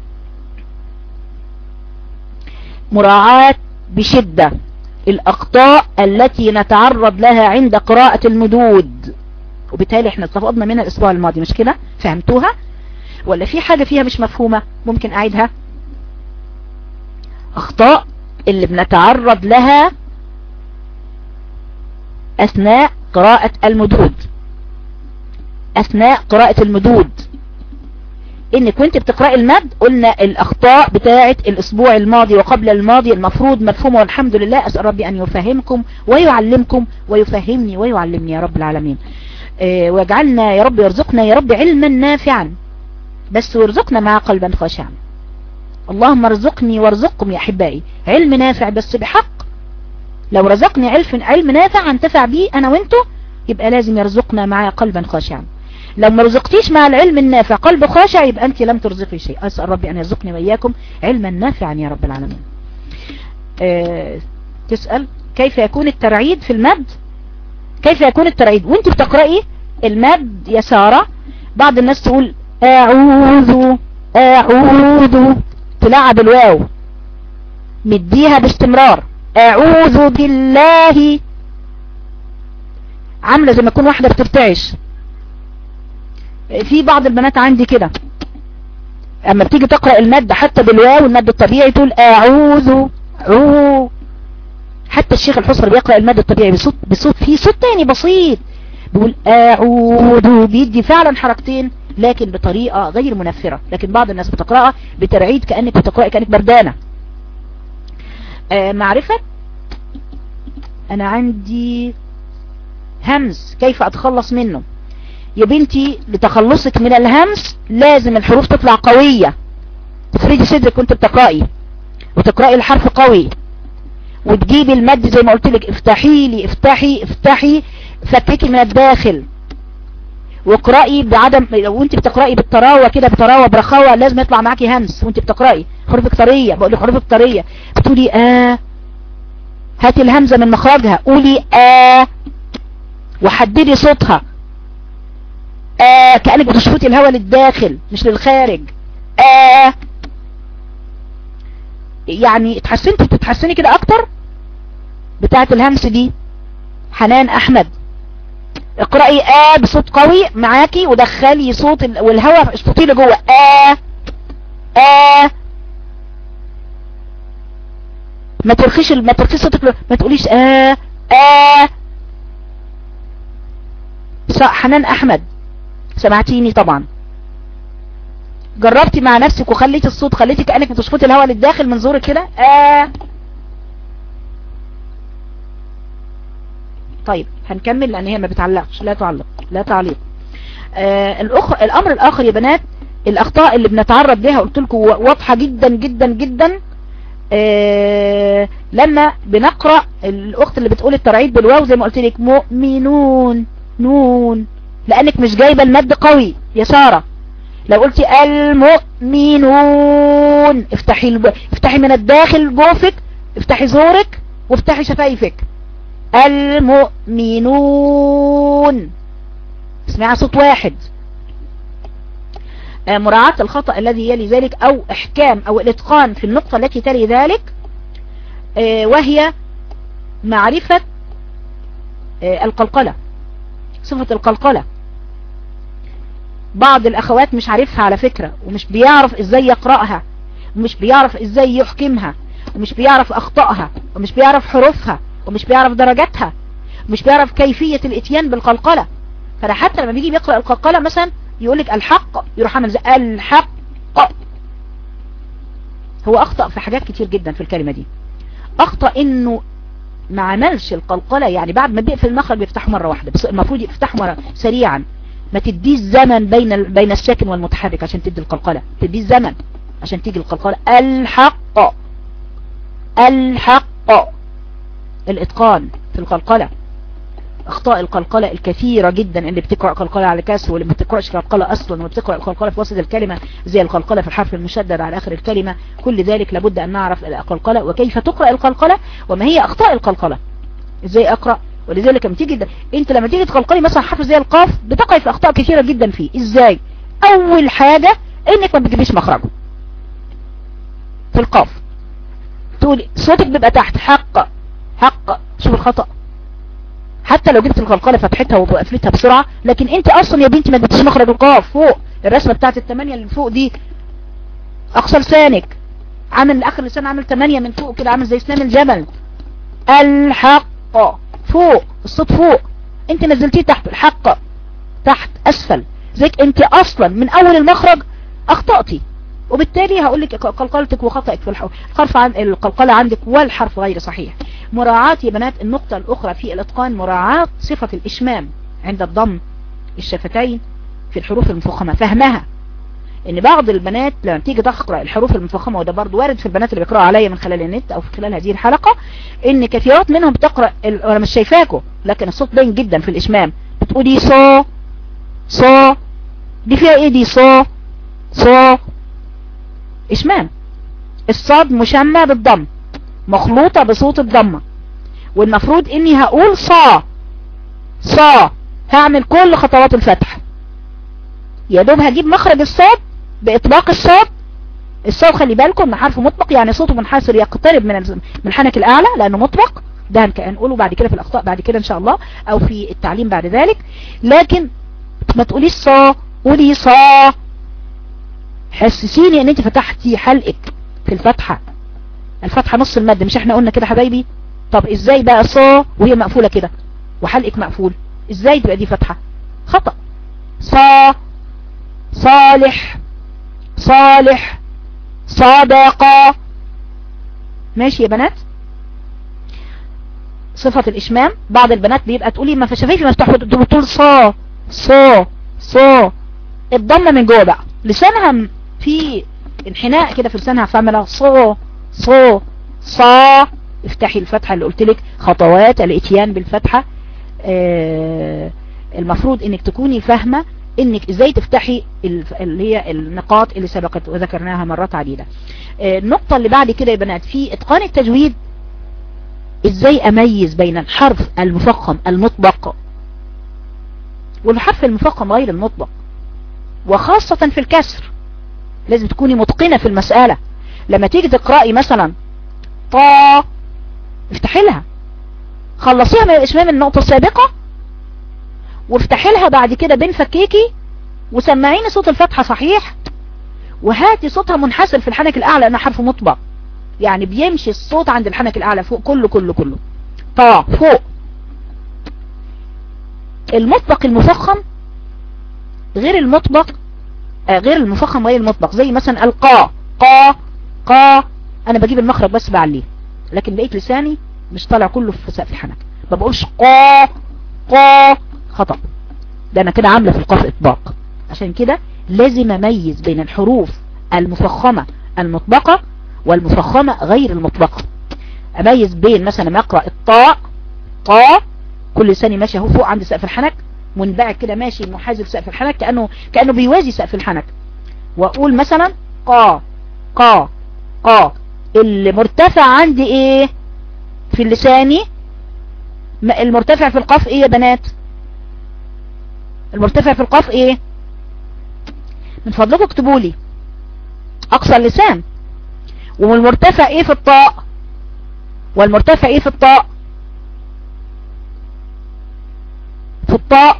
مراعاة بشدة الأخطاء التي نتعرض لها عند قراءة المدود وبالتالي احنا استفضنا منها الأسبوع الماضي مش كده فهمتوها ولا في حاجة فيها مش مفهومة ممكن أعيدها اخطاء اللي بنتعرض لها اثناء قراءة المدود اثناء قراءة المدود انك كنت بتقرأ المد قلنا الاخطاء بتاعة الاسبوع الماضي وقبل الماضي المفروض مفهومة والحمد لله اسأل ربي ان يفهمكم ويعلمكم ويفهمني ويعلمني يا رب العالمين اه واجعلنا يا رب يرزقنا يا رب علما نافعا بس وارزقنا مع قلبا خاشعا اللهم ارزقني وارزقكم يا احبائي علم نافع بس بحق لو رزقني علم علم نافع انتفع بيه انا وانتو يبقى لازم يرزقنا معايا قلبا خاشعا لو ما رزقتيش مع العلم النافع قلب خاشع يبقى انت لم ترزقي شيء اسال ربي ان يرزقني واياكم علما نافعا يا رب العالمين أه تسال كيف يكون الترعيد في المد كيف يكون الترعيد وانت بتقراي المد يا ساره بعض الناس تقول اعوذ اعوذ تلعب الواو مديها باستمرار اعوذ بالله عاملة زي ما تكون واحدة بترتعش في بعض البنات عندي كده اما بتيجي تقرأ المد حتى بالواو المد الطبيعي تقول اعوذ عو حتى الشيخ الحصر بيقرأ المد الطبيعي بصوت, بصوت في صوت تاني بسيط بيقول اعوذ بيدي فعلا حركتين لكن بطريقة غير منفرة لكن بعض الناس بتقرأها بترعيد كأنك بتقرأ كأنك بردانة آه معرفة انا عندي همز كيف اتخلص منه يا بنتي لتخلصك من الهمز لازم الحروف تطلع قوية تفردي صدرك وانت بتقرأي وتقرأي الحرف قوي وتجيبي المد زي ما قلت لك افتحي لي افتحي افتحي فككي من الداخل واقرأي بعدم لو انت بتقرأي بالطراوة كده بطراوة برخاوة لازم يطلع معاكي همس وانت بتقرأي حروفك طرية بقول لك حروفك طرية بتقولي اه هاتي الهمزة من مخرجها قولي اه وحددي صوتها اه كأنك بتشفطي الهواء للداخل مش للخارج اه يعني اتحسنتي بتتحسني كده اكتر بتاعت الهمس دي حنان احمد اقرأي آ بصوت قوي معاكي ودخلي صوت ال... والهواء اشفطي له جوه آ آ ما ترخيش ما ترخيش صوتك ما تقوليش آ آ حنان احمد سمعتيني طبعا جربتي مع نفسك وخليتي الصوت خليتي كأنك بتشفطي الهواء للداخل من زورك كده آه طيب هنكمل لان هي ما بتعلقش لا تعلق لا تعليق آه الأخ... الامر الاخر يا بنات الاخطاء اللي بنتعرض لها قلت لكم واضحة جدا جدا جدا آه لما بنقرأ الاخت اللي بتقول الترعيد بالواو زي ما قلت لك مؤمنون نون لانك مش جايبه المد قوي يا ساره لو قلتي المؤمنون افتحي الب... افتحي من الداخل جوفك افتحي زورك وافتحي شفايفك المؤمنون اسمعها صوت واحد آه، مراعاة الخطأ الذي يلي ذلك او احكام او الاتقان في النقطة التي تلي ذلك آه، وهي معرفة آه، القلقلة صفة القلقلة بعض الاخوات مش عارفها على فكرة ومش بيعرف ازاي يقرأها ومش بيعرف ازاي يحكمها ومش بيعرف اخطائها ومش بيعرف حروفها ومش بيعرف درجاتها ومش بيعرف كيفية الاتيان بالقلقلة فانا حتى لما بيجي بيقرأ القلقلة مثلا يقولك الحق يروح عامل زي الحق هو اخطأ في حاجات كتير جدا في الكلمة دي اخطأ انه ما عملش القلقلة يعني بعد ما بيقفل المخرج بيفتحه مرة واحدة بس المفروض يفتحه مرة سريعا ما تديش زمن بين بين الساكن والمتحرك عشان تدي القلقلة تديش زمن عشان تيجي القلقلة الحق الحق الاتقان في القلقلة اخطاء القلقلة الكثيرة جدا اللي بتقرأ قلقلة على كسر واللي ما بتقرأش قلقلة اصلا وبتقرأ القلقلة في وسط الكلمة زي القلقلة في الحرف المشدد على اخر الكلمة كل ذلك لابد ان نعرف القلقلة وكيف تقرأ القلقلة وما هي اخطاء القلقلة ازاي اقرأ ولذلك لما تيجي انت لما تيجي تقلقلي مثلا حرف زي القاف بتقع في اخطاء كثيرة جدا فيه ازاي اول حاجة انك ما بتجيبيش مخرجه في القاف تقولي صوتك بيبقى تحت حق حق شوف الخطأ حتى لو جبت القلقلة فتحتها وقفلتها بسرعة لكن انت اصلا يا بنتي ما اديتيش مخرج القاف فوق الرسمة بتاعت الثمانية اللي فوق دي اقصى لسانك عامل اخر لسان عامل ثمانية من فوق كده عامل زي سنام الجمل الحق فوق الصوت فوق انت نزلتيه تحت الحق تحت اسفل زيك انت اصلا من اول المخرج اخطأتي وبالتالي هقول لك قلقلتك وخطأك في الحرف عن القلقلة عندك والحرف غير صحيح مراعاة يا بنات النقطة الأخرى في الإتقان مراعاة صفة الإشمام عند الضم الشفتين في الحروف المفخمة فهمها ان بعض البنات لما تيجي تقرأ الحروف المفخمة وده برضو وارد في البنات اللي بيقرأوا عليا من خلال النت او في خلال هذه الحلقة ان كثيرات منهم بتقرأ انا مش شايفاكو لكن الصوت باين جدا في الاشمام بتقولي صو صو دي فيها ايه دي صو صو اشمام الصاد مشمى بالضم مخلوطة بصوت الضمة والمفروض اني هقول صا صا هعمل كل خطوات الفتح يا دوب هجيب مخرج الصوت باطباق الصوت الصوت خلي بالكم ان حرف مطبق يعني صوته منحسر يقترب من من الحنك الاعلى لانه مطبق ده هنقوله بعد كده في الاخطاء بعد كده ان شاء الله او في التعليم بعد ذلك لكن ما تقوليش صا قولي صا حسسيني ان انت فتحتي حلقك في الفتحة الفتحة نص المد مش احنا قلنا كده حبايبي طب ازاي بقى صا وهي مقفولة كده وحلقك مقفول ازاي تبقى دي فتحة خطأ صا صالح صالح صادقة ماشي يا بنات صفة الاشمام بعض البنات بيبقى تقولي ما في شفايفي مفتوح بتقول صا صا صا الضمه من جوه بقى لسانها في انحناء كده في لسانها فاهمه صو صو صا افتحي الفتحة اللي قلت لك خطوات الاتيان بالفتحة آه المفروض انك تكوني فاهمة انك ازاي تفتحي اللي هي النقاط اللي سبقت وذكرناها مرات عديدة آه النقطة اللي بعد كده يا بنات في اتقان التجويد ازاي اميز بين الحرف المفخم المطبق والحرف المفخم غير المطبق وخاصة في الكسر لازم تكوني متقنة في المسألة لما تيجي تقرأي مثلا طا افتحي لها خلصيها من الاشمام النقطة السابقة وافتحي لها بعد كده بين فكيكي وسمعيني صوت الفتحة صحيح وهاتي صوتها منحسر في الحنك الاعلى لانها حرف مطبق يعني بيمشي الصوت عند الحنك الاعلى فوق كله كله كله طا فوق المطبق المفخم غير المطبق آه غير المفخم غير المطبق زي مثلا القا قا قا انا بجيب المخرج بس بعليه لكن بقيت لساني مش طالع كله في سقف الحنك ما بقولش قا قا خطأ ده انا كده عامله في القاف اطباق عشان كده لازم اميز بين الحروف المفخمة المطبقة والمفخمة غير المطبقة اميز بين مثلا ما اقرأ الطاء طاء كل لساني ماشي اهو فوق عند سقف الحنك منبعد كده ماشي محاذي سقف الحنك كأنه, كأنه بيوازي سقف الحنك واقول مثلا قا قا قا اللي مرتفع عندي ايه في لساني المرتفع في القاف ايه يا بنات المرتفع في القاف ايه من فضلكم اكتبوا لي اقصى اللسان والمرتفع ايه في الطاء والمرتفع ايه في الطاء في الطاء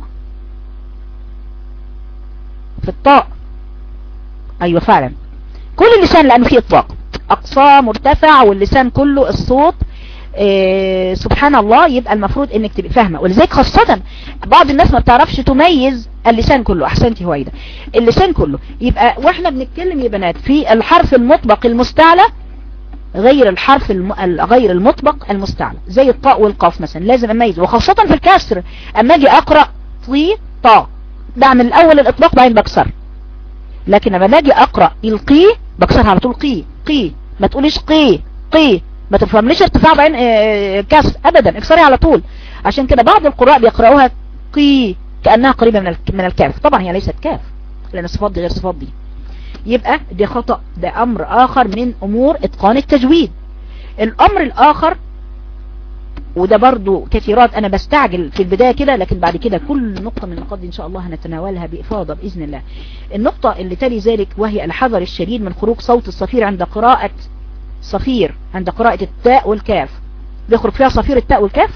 في الطاء ايوه فعلا كل اللسان لانه فيه اطباق اقصى مرتفع واللسان كله الصوت إيه سبحان الله يبقى المفروض انك تبقى فاهمة ولذلك خاصة بعض الناس ما بتعرفش تميز اللسان كله احسنتي هويدا اللسان كله يبقى واحنا بنتكلم يا بنات في الحرف المطبق المستعلى غير الحرف الم... غير المطبق المستعلى زي الطاء والقاف مثلا لازم اميز وخاصة في الكسر اما اجي اقرأ طي طا بعمل الاول الاطباق بعدين بكسر لكن لما باجي اقرأ القي بكسرها على طول قي قي ما تقوليش قي قي ما تفهمليش ارتفاع بعين كسر ابدا اكسري على طول عشان كده بعض القراء بيقرأوها قي كأنها قريبة من من الكاف طبعا هي ليست كاف لان الصفات دي غير صفات دي يبقى دي خطأ ده امر اخر من امور اتقان التجويد الامر الاخر وده برضو كثيرات انا بستعجل في البداية كده لكن بعد كده كل نقطة من النقاط دي ان شاء الله هنتناولها بإفاضة بإذن الله النقطة اللي تلي ذلك وهي الحذر الشديد من خروج صوت الصفير عند قراءة صفير عند قراءة التاء والكاف بيخرج فيها صفير التاء والكاف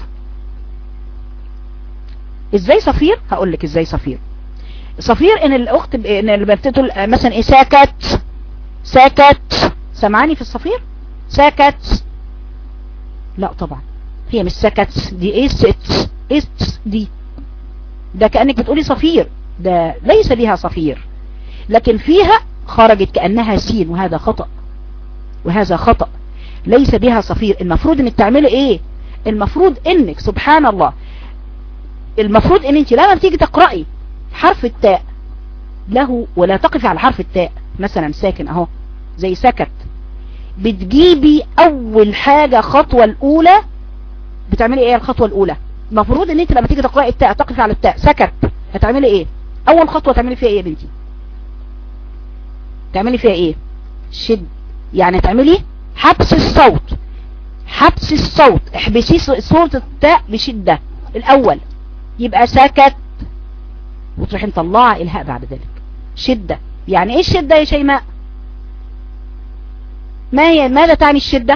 ازاي صفير هقول لك ازاي صفير صفير ان الاخت ب... ان البنت تقول مثلا ايه ساكت ساكت سمعاني في الصفير ساكت لا طبعا هي مش سكت دي ايه ست ايه دي ده كأنك بتقولي صفير ده ليس بها صفير لكن فيها خرجت كأنها سين وهذا خطأ وهذا خطأ ليس بها صفير المفروض انك تعملي ايه المفروض انك سبحان الله المفروض ان انت لما تيجي تقرأي حرف التاء له ولا تقفي على حرف التاء مثلا ساكن اهو زي سكت بتجيبي اول حاجة خطوة الاولى بتعملي ايه الخطوة الاولى المفروض ان انت لما تيجي تقرأي التاء تقفي على التاء سكت هتعملي ايه اول خطوة تعملي فيها ايه يا بنتي تعملي فيها ايه شد يعني تعملي حبس الصوت حبس الصوت احبسي صوت التاء بشدة الاول يبقى سكت وتروحي مطلعه الهاء بعد ذلك شدة يعني ايه الشدة يا شيماء ما هي ماذا تعني الشدة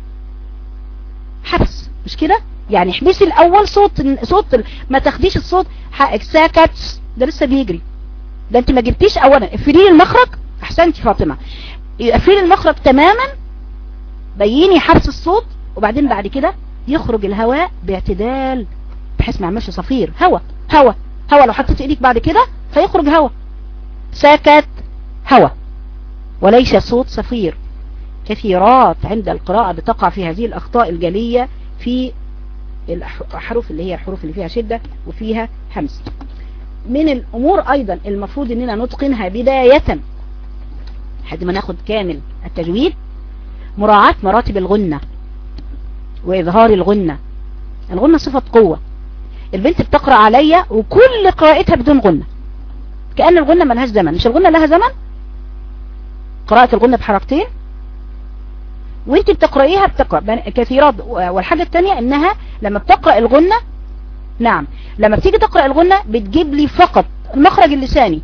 حبس مش كده يعني احبسي الاول صوت صوت ما تاخديش الصوت حقك ساكت ده لسه بيجري ده انت ما جبتيش اولا اقفلي المخرج احسنتي فاطمة اقفلي المخرج تماما بيني حبس الصوت وبعدين بعد كده يخرج الهواء باعتدال بحيث ما يعملش صفير هواء هواء هواء لو حطيت ايديك بعد كده فيخرج هواء سكت هواء وليس صوت صفير كثيرات عند القراءة بتقع في هذه الأخطاء الجلية في الحروف اللي هي الحروف اللي فيها شدة وفيها همس من الأمور أيضا المفروض أننا نتقنها بداية لحد ما ناخد كامل التجويد مراعاة مراتب الغنة وإظهار الغنة الغنة صفة قوة البنت بتقرأ عليا وكل قراءتها بدون غنة كأن الغنة ملهاش زمن مش الغنة لها زمن قراءة الغنة بحركتين وانت بتقرأيها بتقرأ كثيرات والحاجة التانية انها لما بتقرأ الغنة نعم لما بتيجي تقرأ الغنة بتجيب لي فقط المخرج اللساني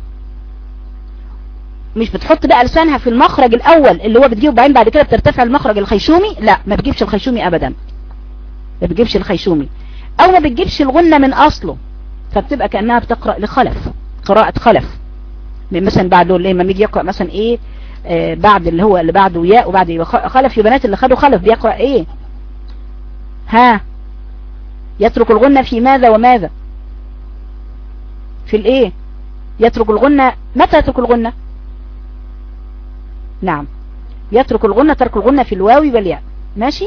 مش بتحط بقى لسانها في المخرج الاول اللي هو بتجيبه بعدين بعد كده بترتفع المخرج الخيشومي لا ما بتجيبش الخيشومي ابدا ما بتجيبش الخيشومي او ما بتجيبش الغنة من اصله فبتبقى كأنها بتقرأ لخلف قراءة خلف مثلا بعد لما يجي يقرأ مثلا ايه آه بعد اللي هو اللي بعده ياء وبعد خلف يا بنات اللي خدوا خلف بيقرأ ايه ها يترك الغنة في ماذا وماذا في الايه يترك الغنة متى يترك الغنة نعم يترك الغنة ترك الغنة في الواو والياء ماشي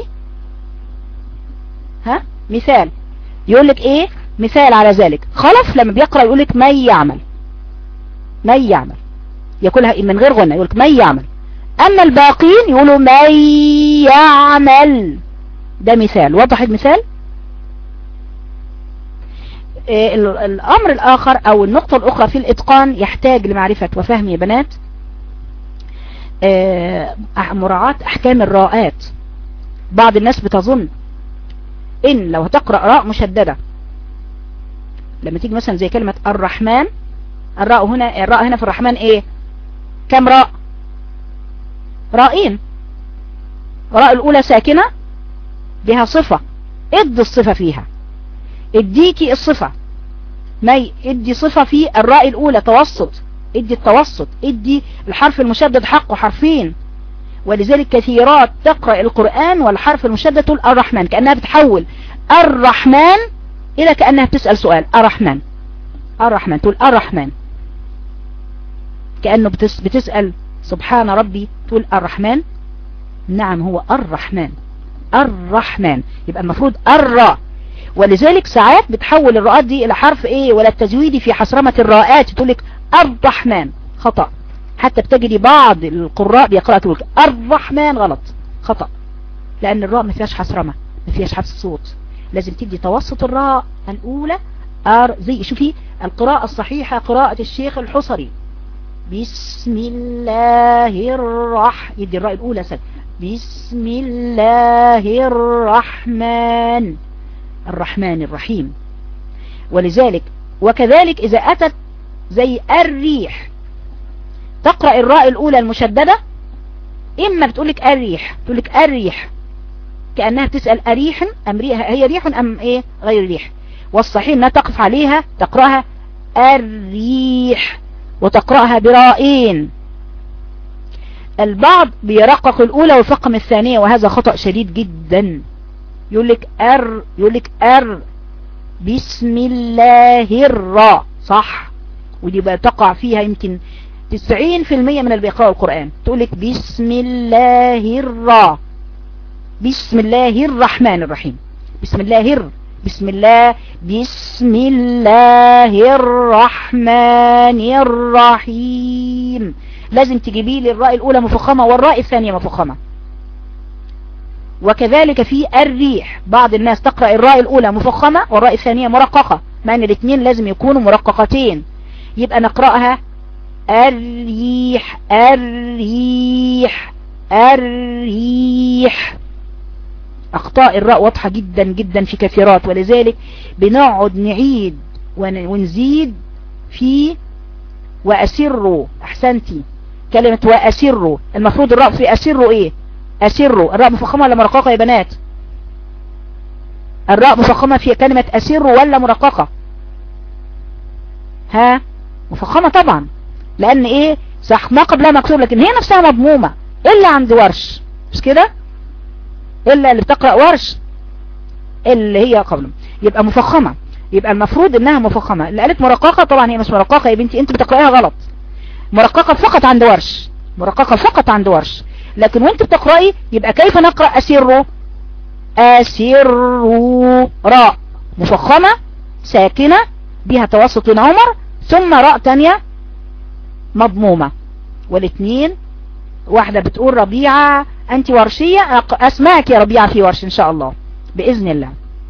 ها مثال يقول لك ايه مثال على ذلك خلف لما بيقرأ يقول لك من يعمل من يعمل يقولها من غير غنة يقول لك من يعمل اما الباقين يقولوا من يعمل ده مثال وضح المثال إيه الامر الاخر او النقطة الاخرى في الاتقان يحتاج لمعرفة وفهم يا بنات إيه مراعاة احكام الراءات بعض الناس بتظن ان لو هتقرأ راء مشددة لما تيجي مثلا زي كلمة الرحمن الراء هنا الراء هنا في الرحمن ايه كم راء رائين راء الاولى ساكنة بها صفة ادي الصفة فيها اديكي الصفة مي ادي صفة في الراء الاولى توسط ادي التوسط ادي الحرف المشدد حقه حرفين ولذلك كثيرات تقرأ القرآن والحرف المشدد تقول الرحمن كأنها بتحول الرحمن إلى كأنها بتسأل سؤال الرحمن الرحمن تقول الرحمن كأنه بتس بتسأل سبحان ربي تقول الرحمن نعم هو الرحمن الرحمن يبقى المفروض الراء ولذلك ساعات بتحول الراءات دي إلى حرف إيه ولا التجويدي في حسرمة الراءات تقول لك الرحمن خطأ حتى بتجري بعض القراء بيقرأ تقول الرحمن غلط خطأ لأن الراء ما فيهاش حسرمة ما فيهاش حبس صوت لازم تدي توسط الراء الأولى أر زي شوفي القراءة الصحيحة قراءة الشيخ الحصري بسم الله الرح يدي الراء الأولى سد بسم الله الرحمن الرحمن الرحيم ولذلك وكذلك إذا أتت زي الريح تقرأ الراء الأولى المشددة إما بتقولك الريح تقولك الريح كأنها بتسأل أريح أم ريح هي ريح أم إيه غير ريح والصحيح أنها تقف عليها تقرأها الريح وتقرأها برائين البعض بيرقق الأولى ويفقم الثانية وهذا خطأ شديد جدا يقولك أر يقولك أر بسم الله الراء صح ودي بقى تقع فيها يمكن 90% من اللي بيقرأوا القرآن تقولك بسم الله الراء بسم الله الرحمن الرحيم بسم الله الر بسم الله بسم الله الرحمن الرحيم لازم تجيبي لي الراء الأولى مفخمة والراء الثانية مفخمة وكذلك في الريح بعض الناس تقرأ الراء الأولى مفخمة والراء الثانية مرققة مع ان الاثنين لازم يكونوا مرققتين يبقى نقرأها الريح الريح الريح اخطاء الراء واضحة جدا جدا في كثيرات ولذلك بنقعد نعيد ونزيد في واسروا احسنتي كلمة واسروا المفروض الراء في اسروا ايه اسروا الراء مفخمة ولا مرققة يا بنات الراء مفخمة في كلمة اسروا ولا مرققة ها مفخمة طبعا لان ايه صح ما قبلها مكسور لكن هي نفسها مضمومة الا عند ورش مش كده الا اللي بتقرأ ورش اللي هي قبله يبقى مفخمة يبقى المفروض انها مفخمة اللي قالت مرققة طبعا هي مش مرققة يا بنتي انت بتقرأيها غلط مرققة فقط عند ورش مرققة فقط عند ورش لكن وانت بتقرأي يبقى كيف نقرأ اسره اسره راء مفخمة ساكنة بها توسط عمر ثم راء تانية مضمومة والاثنين واحدة بتقول ربيعة انت ورشية اسمعك يا ربيعة في ورش ان شاء الله باذن الله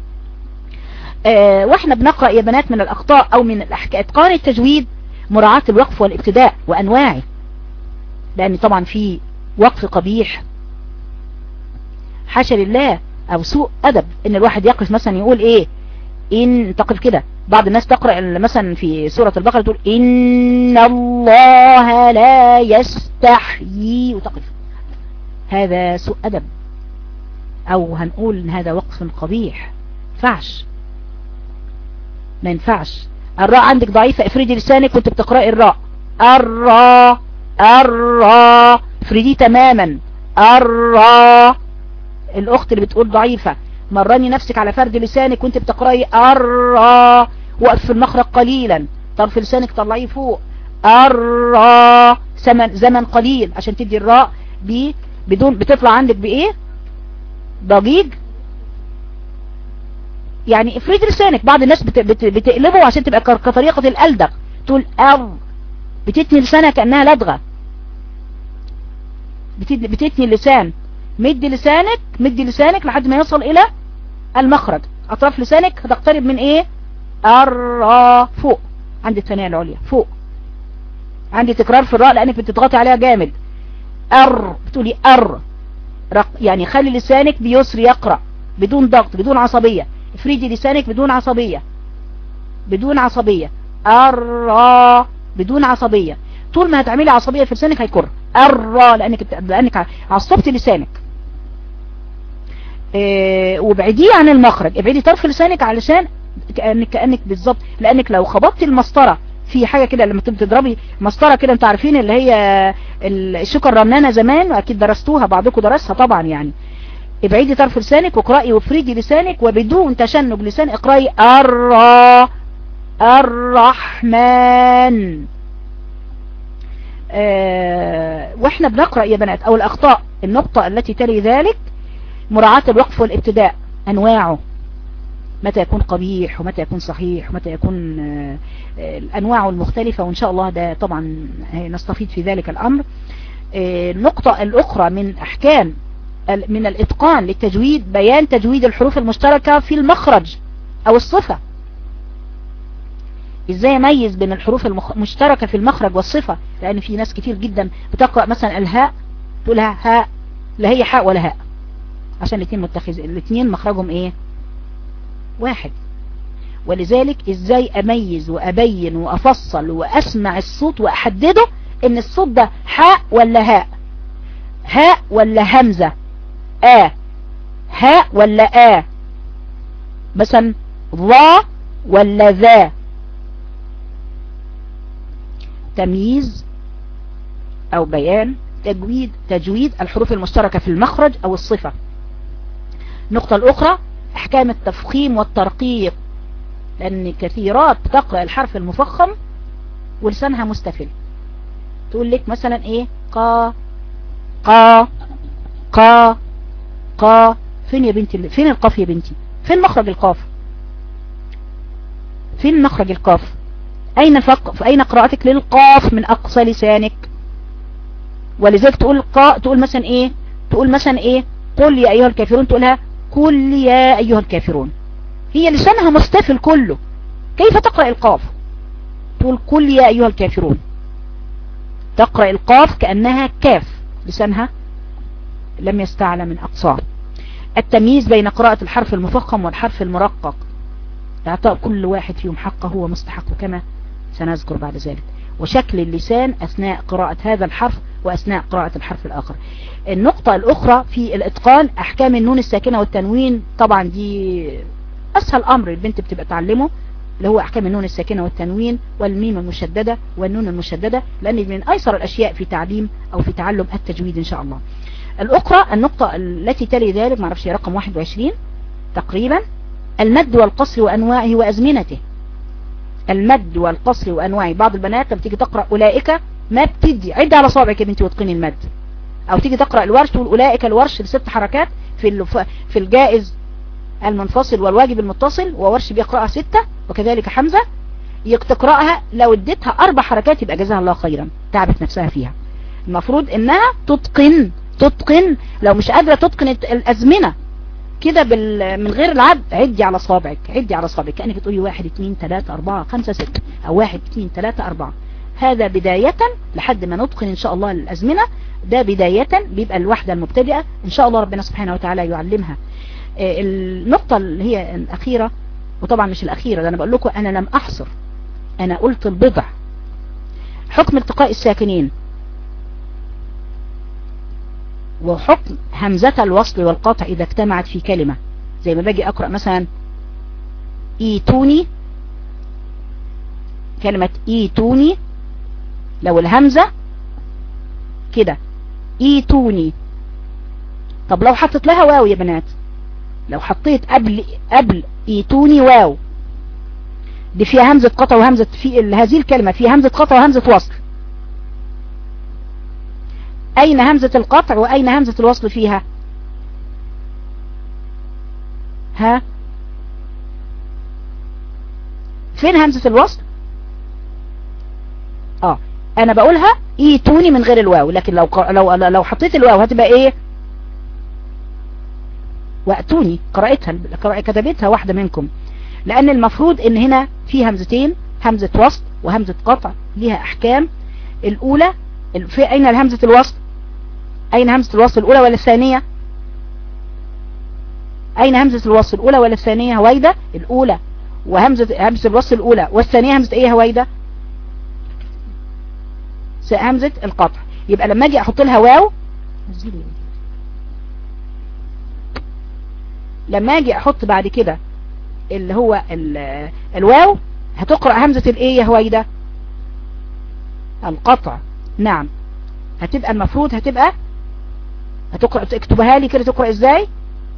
اه واحنا بنقرأ يا بنات من الاخطاء او من اتقان التجويد مراعاة الوقف والابتداء وانواعه لان طبعا في وقف قبيح حاشا لله او سوء ادب ان الواحد يقف مثلا يقول ايه ان تقف كده بعض الناس تقرأ مثلا في سورة البقرة تقول ان الله لا يستحيي وتقف هذا سوء ادب او هنقول ان هذا وقف قبيح فعش ما ينفعش الراء عندك ضعيفة افردي لسانك وانت بتقرأي الراء الراء الراء افردي تماما الراء الاخت اللي بتقول ضعيفة مرني نفسك على فرد لسانك وانت بتقرأي الراء وقف في المخرج قليلا طرف لسانك طلعيه فوق الراء زمن زمن قليل عشان تدي الراء ب بدون بتطلع عندك بايه ضجيج يعني افرد لسانك بعض الناس بت... بت... بتقلبه عشان تبقى كطريقة الألدغ تقول أر بتتني لسانها كأنها لدغة بت... بتتني اللسان مد لسانك مد لسانك لحد ما يوصل إلى المخرج أطراف لسانك هتقترب من إيه الراء فوق عند الثانية العليا فوق عندي تكرار في الراء لأنك بتضغطي عليها جامد أر بتقولي أر يعني خلي لسانك بيسر يقرأ بدون ضغط بدون عصبية افردي لسانك بدون عصبية بدون عصبية الراء بدون عصبية طول ما هتعملي عصبية في لسانك هيكر الراء لأنك, لأنك عصبت لسانك إيه وابعديه عن المخرج ابعدي طرف لسانك علشان كأنك, كأنك بالظبط لأنك لو خبطت المسطرة في حاجة كده لما تضربي مسطرة كده انتوا عارفين اللي هي الشوكة الرنانة زمان واكيد درستوها بعضكم درسها طبعا يعني ابعدي طرف لسانك واقرأي وافردي لسانك وبدون تشنج لسان اقرأي الرا الرحمن اه واحنا بنقرأ يا بنات او الاخطاء النقطة التي تلي ذلك مراعاة الوقف والابتداء انواعه متى يكون قبيح ومتى يكون صحيح ومتى يكون اه الانواع المختلفة وان شاء الله ده طبعا نستفيد في ذلك الامر اه النقطة الاخرى من احكام من الاتقان للتجويد بيان تجويد الحروف المشتركة في المخرج او الصفة ازاي اميز بين الحروف المشتركة في المخرج والصفة لان في ناس كتير جدا بتقرأ مثلا الهاء تقولها هاء لا هي حاء ولا هاء عشان الاثنين متخذ الاثنين مخرجهم ايه واحد ولذلك ازاي اميز وابين وافصل واسمع الصوت واحدده ان الصوت ده حاء ولا هاء هاء ولا همزة آ هاء ولا آ مثلا ظا ولا ذا تمييز او بيان تجويد تجويد الحروف المشتركة في المخرج او الصفة النقطة الاخرى احكام التفخيم والترقيق لان كثيرات تقرأ الحرف المفخم ولسانها مستفل تقول لك مثلا ايه قا قا قا قا فين يا بنتي فين القاف يا بنتي فين مخرج القاف فين مخرج القاف اين فق اين قراءتك للقاف من اقصى لسانك ولذلك تقول قا تقول مثلا ايه تقول مثلا ايه قل يا ايها الكافرون تقولها قل يا ايها الكافرون هي لسانها مستفل كله كيف تقرأ القاف تقول قل يا ايها الكافرون تقرأ القاف كأنها كاف لسانها لم يستعلى من أقصاه التمييز بين قراءة الحرف المفخم والحرف المرقق اعطاء كل واحد فيهم حقه ومستحقه كما سنذكر بعد ذلك وشكل اللسان أثناء قراءة هذا الحرف وأثناء قراءة الحرف الآخر النقطة الأخرى في الإتقان أحكام النون الساكنة والتنوين طبعا دي أسهل أمر البنت بتبقى تعلمه اللي هو أحكام النون الساكنة والتنوين والميم المشددة والنون المشددة لأن من أيسر الأشياء في تعليم أو في تعلم التجويد إن شاء الله الأخرى النقطة التي تلي ذلك معرفش رقم 21 تقريبا المد والقصر وأنواعه وأزمنته المد والقصر وأنواعه بعض البنات لما تيجي تقرأ أولئك ما بتدي عد على صابعك يا بنتي واتقني المد أو تيجي تقرأ الورش تقول أولئك الورش لست حركات في في الجائز المنفصل والواجب المتصل وورش بيقرأها ستة وكذلك حمزة تقرأها لو اديتها أربع حركات يبقى جزاها الله خيرا تعبت نفسها فيها المفروض انها تتقن تتقن لو مش قادرة تتقن الأزمنة كده بال... من غير العد عدي على صابعك عدي على صابعك كأنك بتقولي واحد اتنين تلاتة اربعة خمسة ستة او واحد اتنين تلاتة اربعة هذا بداية لحد ما نتقن ان شاء الله الأزمنة ده بداية بيبقى الوحدة المبتدئة ان شاء الله ربنا سبحانه وتعالى يعلمها النقطة اللي هي الأخيرة وطبعا مش الأخيرة ده أنا بقول لكم أنا لم أحصر أنا قلت البضع حكم التقاء الساكنين وحكم همزة الوصل والقطع إذا اجتمعت في كلمة زي ما باجي أقرأ مثلا ايتوني كلمة ايتوني لو الهمزة كده ايتوني طب لو حطيت لها واو يا بنات لو حطيت قبل قبل ايتوني واو دي فيها همزة قطع وهمزة في هذه الكلمة فيها همزة قطع وهمزة وصل اين همزة القطع واين همزة الوصل فيها ها فين همزة الوصل اه انا بقولها ايتوني من غير الواو لكن لو لو لو حطيت الواو هتبقى ايه واتوني قرأتها كتبتها واحدة منكم لان المفروض ان هنا في همزتين همزة وصل وهمزة قطع ليها احكام الاولى في اين همزة الوصل اين همزة الوصل الاولى ولا الثانية اين همزة الوصل الاولى ولا الثانية هويدة الاولى وهمزة همزة الوصل الاولى والثانية همزة ايه هويدة همزة القطع يبقى لما اجي احط لها واو لما اجي احط بعد كده اللي هو الواو هتقرأ همزة الايه يا هويدة القطع نعم هتبقى المفروض هتبقى هتقرأ اكتبها لي كده تقرأ ازاي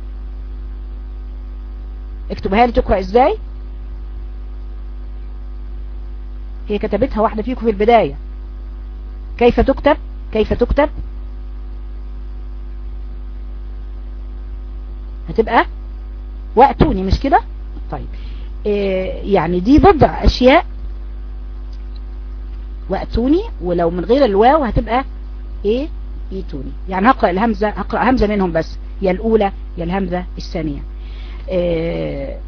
اكتبها لي تقرأ ازاي هي كتبتها واحدة فيكم في البداية كيف تكتب كيف تكتب هتبقى وقتوني مش كده طيب إيه يعني دي بضع اشياء وقتوني ولو من غير الواو هتبقى ايه ايتوني يعني هقرأ الهمزة هقرأ همزة منهم بس يا الاولى يا الهمزة الثانية إيه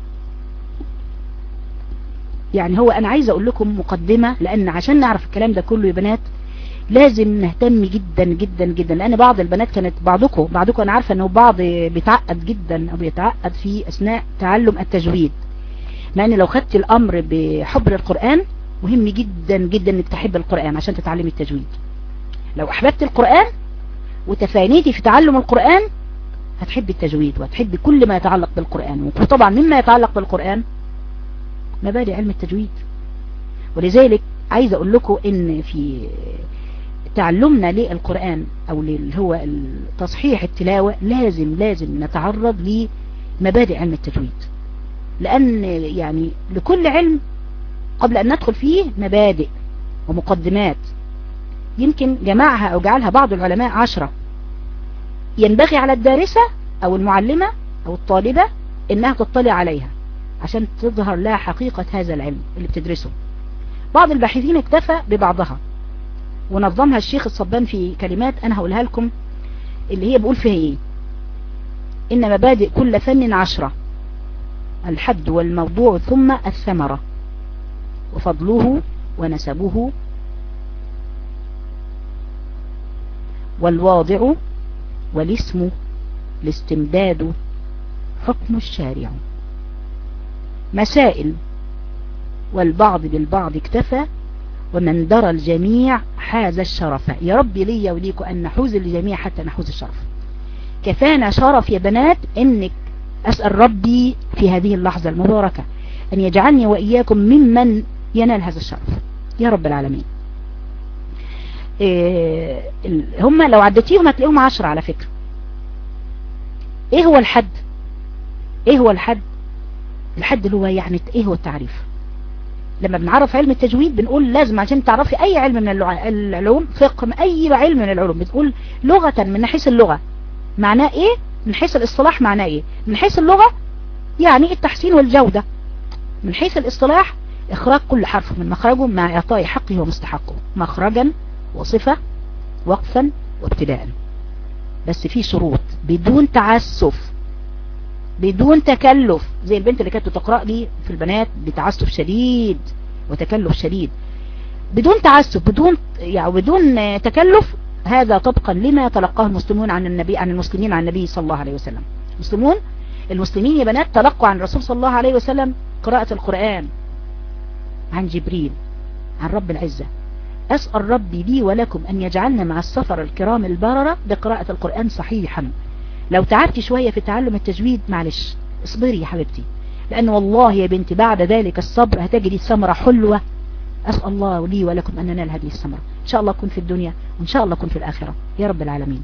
يعني هو انا عايزه اقول لكم مقدمة لان عشان نعرف الكلام ده كله يا بنات لازم نهتم جدا جدا جدا لان بعض البنات كانت بعضكم بعضكم انا عارفه انه بعض بيتعقد جدا او بيتعقد في اثناء تعلم التجويد مع ان لو خدت الامر بحب القرآن مهم جدا جدا انك تحب القرآن عشان تتعلم التجويد لو احببت القرآن وتفانيتي في تعلم القرآن هتحب التجويد وهتحب كل ما يتعلق بالقرآن وطبعا مما يتعلق بالقرآن مبادئ علم التجويد ولذلك عايز اقول لكم ان في تعلمنا للقرآن او اللي هو تصحيح التلاوة لازم لازم نتعرض لمبادئ علم التجويد لان يعني لكل علم قبل ان ندخل فيه مبادئ ومقدمات يمكن جمعها او جعلها بعض العلماء عشرة ينبغي على الدارسة او المعلمة او الطالبة انها تطلع عليها عشان تظهر لها حقيقة هذا العلم اللي بتدرسه بعض الباحثين اكتفى ببعضها ونظمها الشيخ الصبان في كلمات انا هقولها لكم اللي هي بقول فيها ايه ان مبادئ كل فن عشرة الحد والموضوع ثم الثمرة وفضله ونسبه والواضع والاسم الاستمداد حكم الشارع مسائل والبعض بالبعض اكتفى ومن درى الجميع حاز الشرف يا رب لي وليكم أن نحوز الجميع حتى نحوز الشرف كفانا شرف يا بنات انك أسأل ربي في هذه اللحظة المباركة أن يجعلني وإياكم ممن ينال هذا الشرف يا رب العالمين إيه هم لو عدتيهم هتلاقيهم عشرة على فكرة ايه هو الحد ايه هو الحد الحد اللي هو يعني ايه هو التعريف لما بنعرف علم التجويد بنقول لازم عشان تعرفي اي علم من العلوم فقه اي علم من العلوم بتقول لغة من حيث اللغة معناه ايه من حيث الاصطلاح معناه ايه من حيث اللغة يعني التحسين والجودة من حيث الاصطلاح اخراج كل حرف من مخرجه مع اعطاء حقه ومستحقه مخرجا وصفة وقفا وابتداء بس في شروط بدون تعسف بدون تكلف زي البنت اللي كانت تقرأ لي في البنات بتعسف شديد وتكلف شديد بدون تعسف بدون يعني بدون تكلف هذا طبقا لما تلقاه المسلمون عن النبي عن المسلمين عن النبي صلى الله عليه وسلم المسلمون المسلمين يا بنات تلقوا عن الرسول صلى الله عليه وسلم قراءة القرآن عن جبريل عن رب العزة أسأل ربي لي ولكم أن يجعلنا مع السفر الكرام البررة بقراءة القرآن صحيحا لو تعبتي شوية في تعلم التجويد معلش اصبري يا حبيبتي لأن والله يا بنتي بعد ذلك الصبر هتجري ثمرة حلوة أسأل الله لي ولكم أن ننال هذه الثمرة إن شاء الله أكون في الدنيا وإن شاء الله أكون في الآخرة يا رب العالمين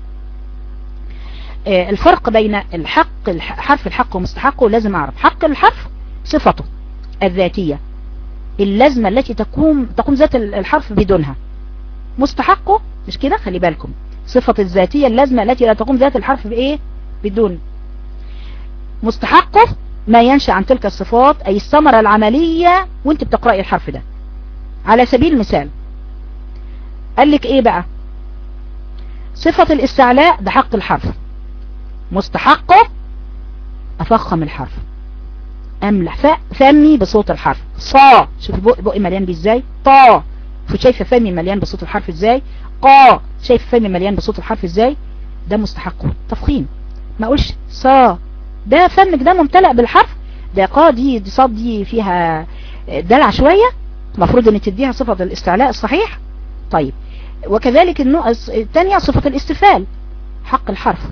الفرق بين الحق حرف الحق ومستحقه لازم أعرف حق الحرف صفته الذاتية اللازمة التي تقوم تقوم ذات الحرف بدونها مستحقه مش كده خلي بالكم صفة الذاتية اللازمة التي لا تقوم ذات الحرف بإيه بدون مستحقه ما ينشأ عن تلك الصفات أي الثمرة العملية وانت بتقرأي الحرف ده على سبيل المثال قال لك ايه بقى صفة الاستعلاء ده حق الحرف مستحقه افخم الحرف املح فمي بصوت الحرف صا شوف بقي بق مليان بيه ازاي طا شايفه فمي مليان بصوت الحرف ازاي قا شايف فمي مليان بصوت الحرف ازاي ده مستحقه تفخيم ما اقولش صا ده فمك ده ممتلئ بالحرف ده قا دي, دي صاد دي فيها دلع شوية المفروض ان تديها صفة الاستعلاء الصحيح طيب وكذلك النوع الثانية صفة الاستفال حق الحرف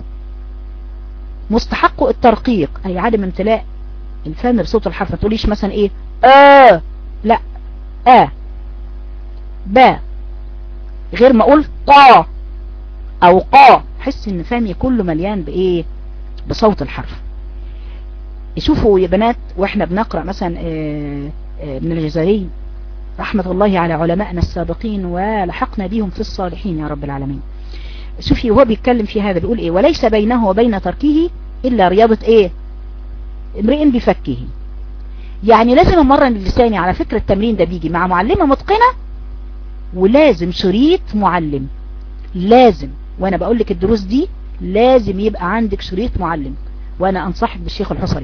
مستحق الترقيق اي عدم امتلاء الفم بصوت الحرف ما تقوليش مثلا ايه اه لا اه با غير ما اقول قا او قا حس ان فمي كله مليان بايه بصوت الحرف شوفوا يا بنات واحنا بنقرأ مثلا ابن الجزري رحمة الله على علمائنا السابقين ولحقنا بهم في الصالحين يا رب العالمين شوفي وهو بيتكلم في هذا بيقول ايه وليس بينه وبين تركه الا رياضة ايه امرئ بفكه يعني لازم امرن لساني على فكرة التمرين ده بيجي مع معلمة متقنة ولازم شريط معلم لازم وانا بقول لك الدروس دي لازم يبقى عندك شريط معلم وانا انصحك بالشيخ الحصري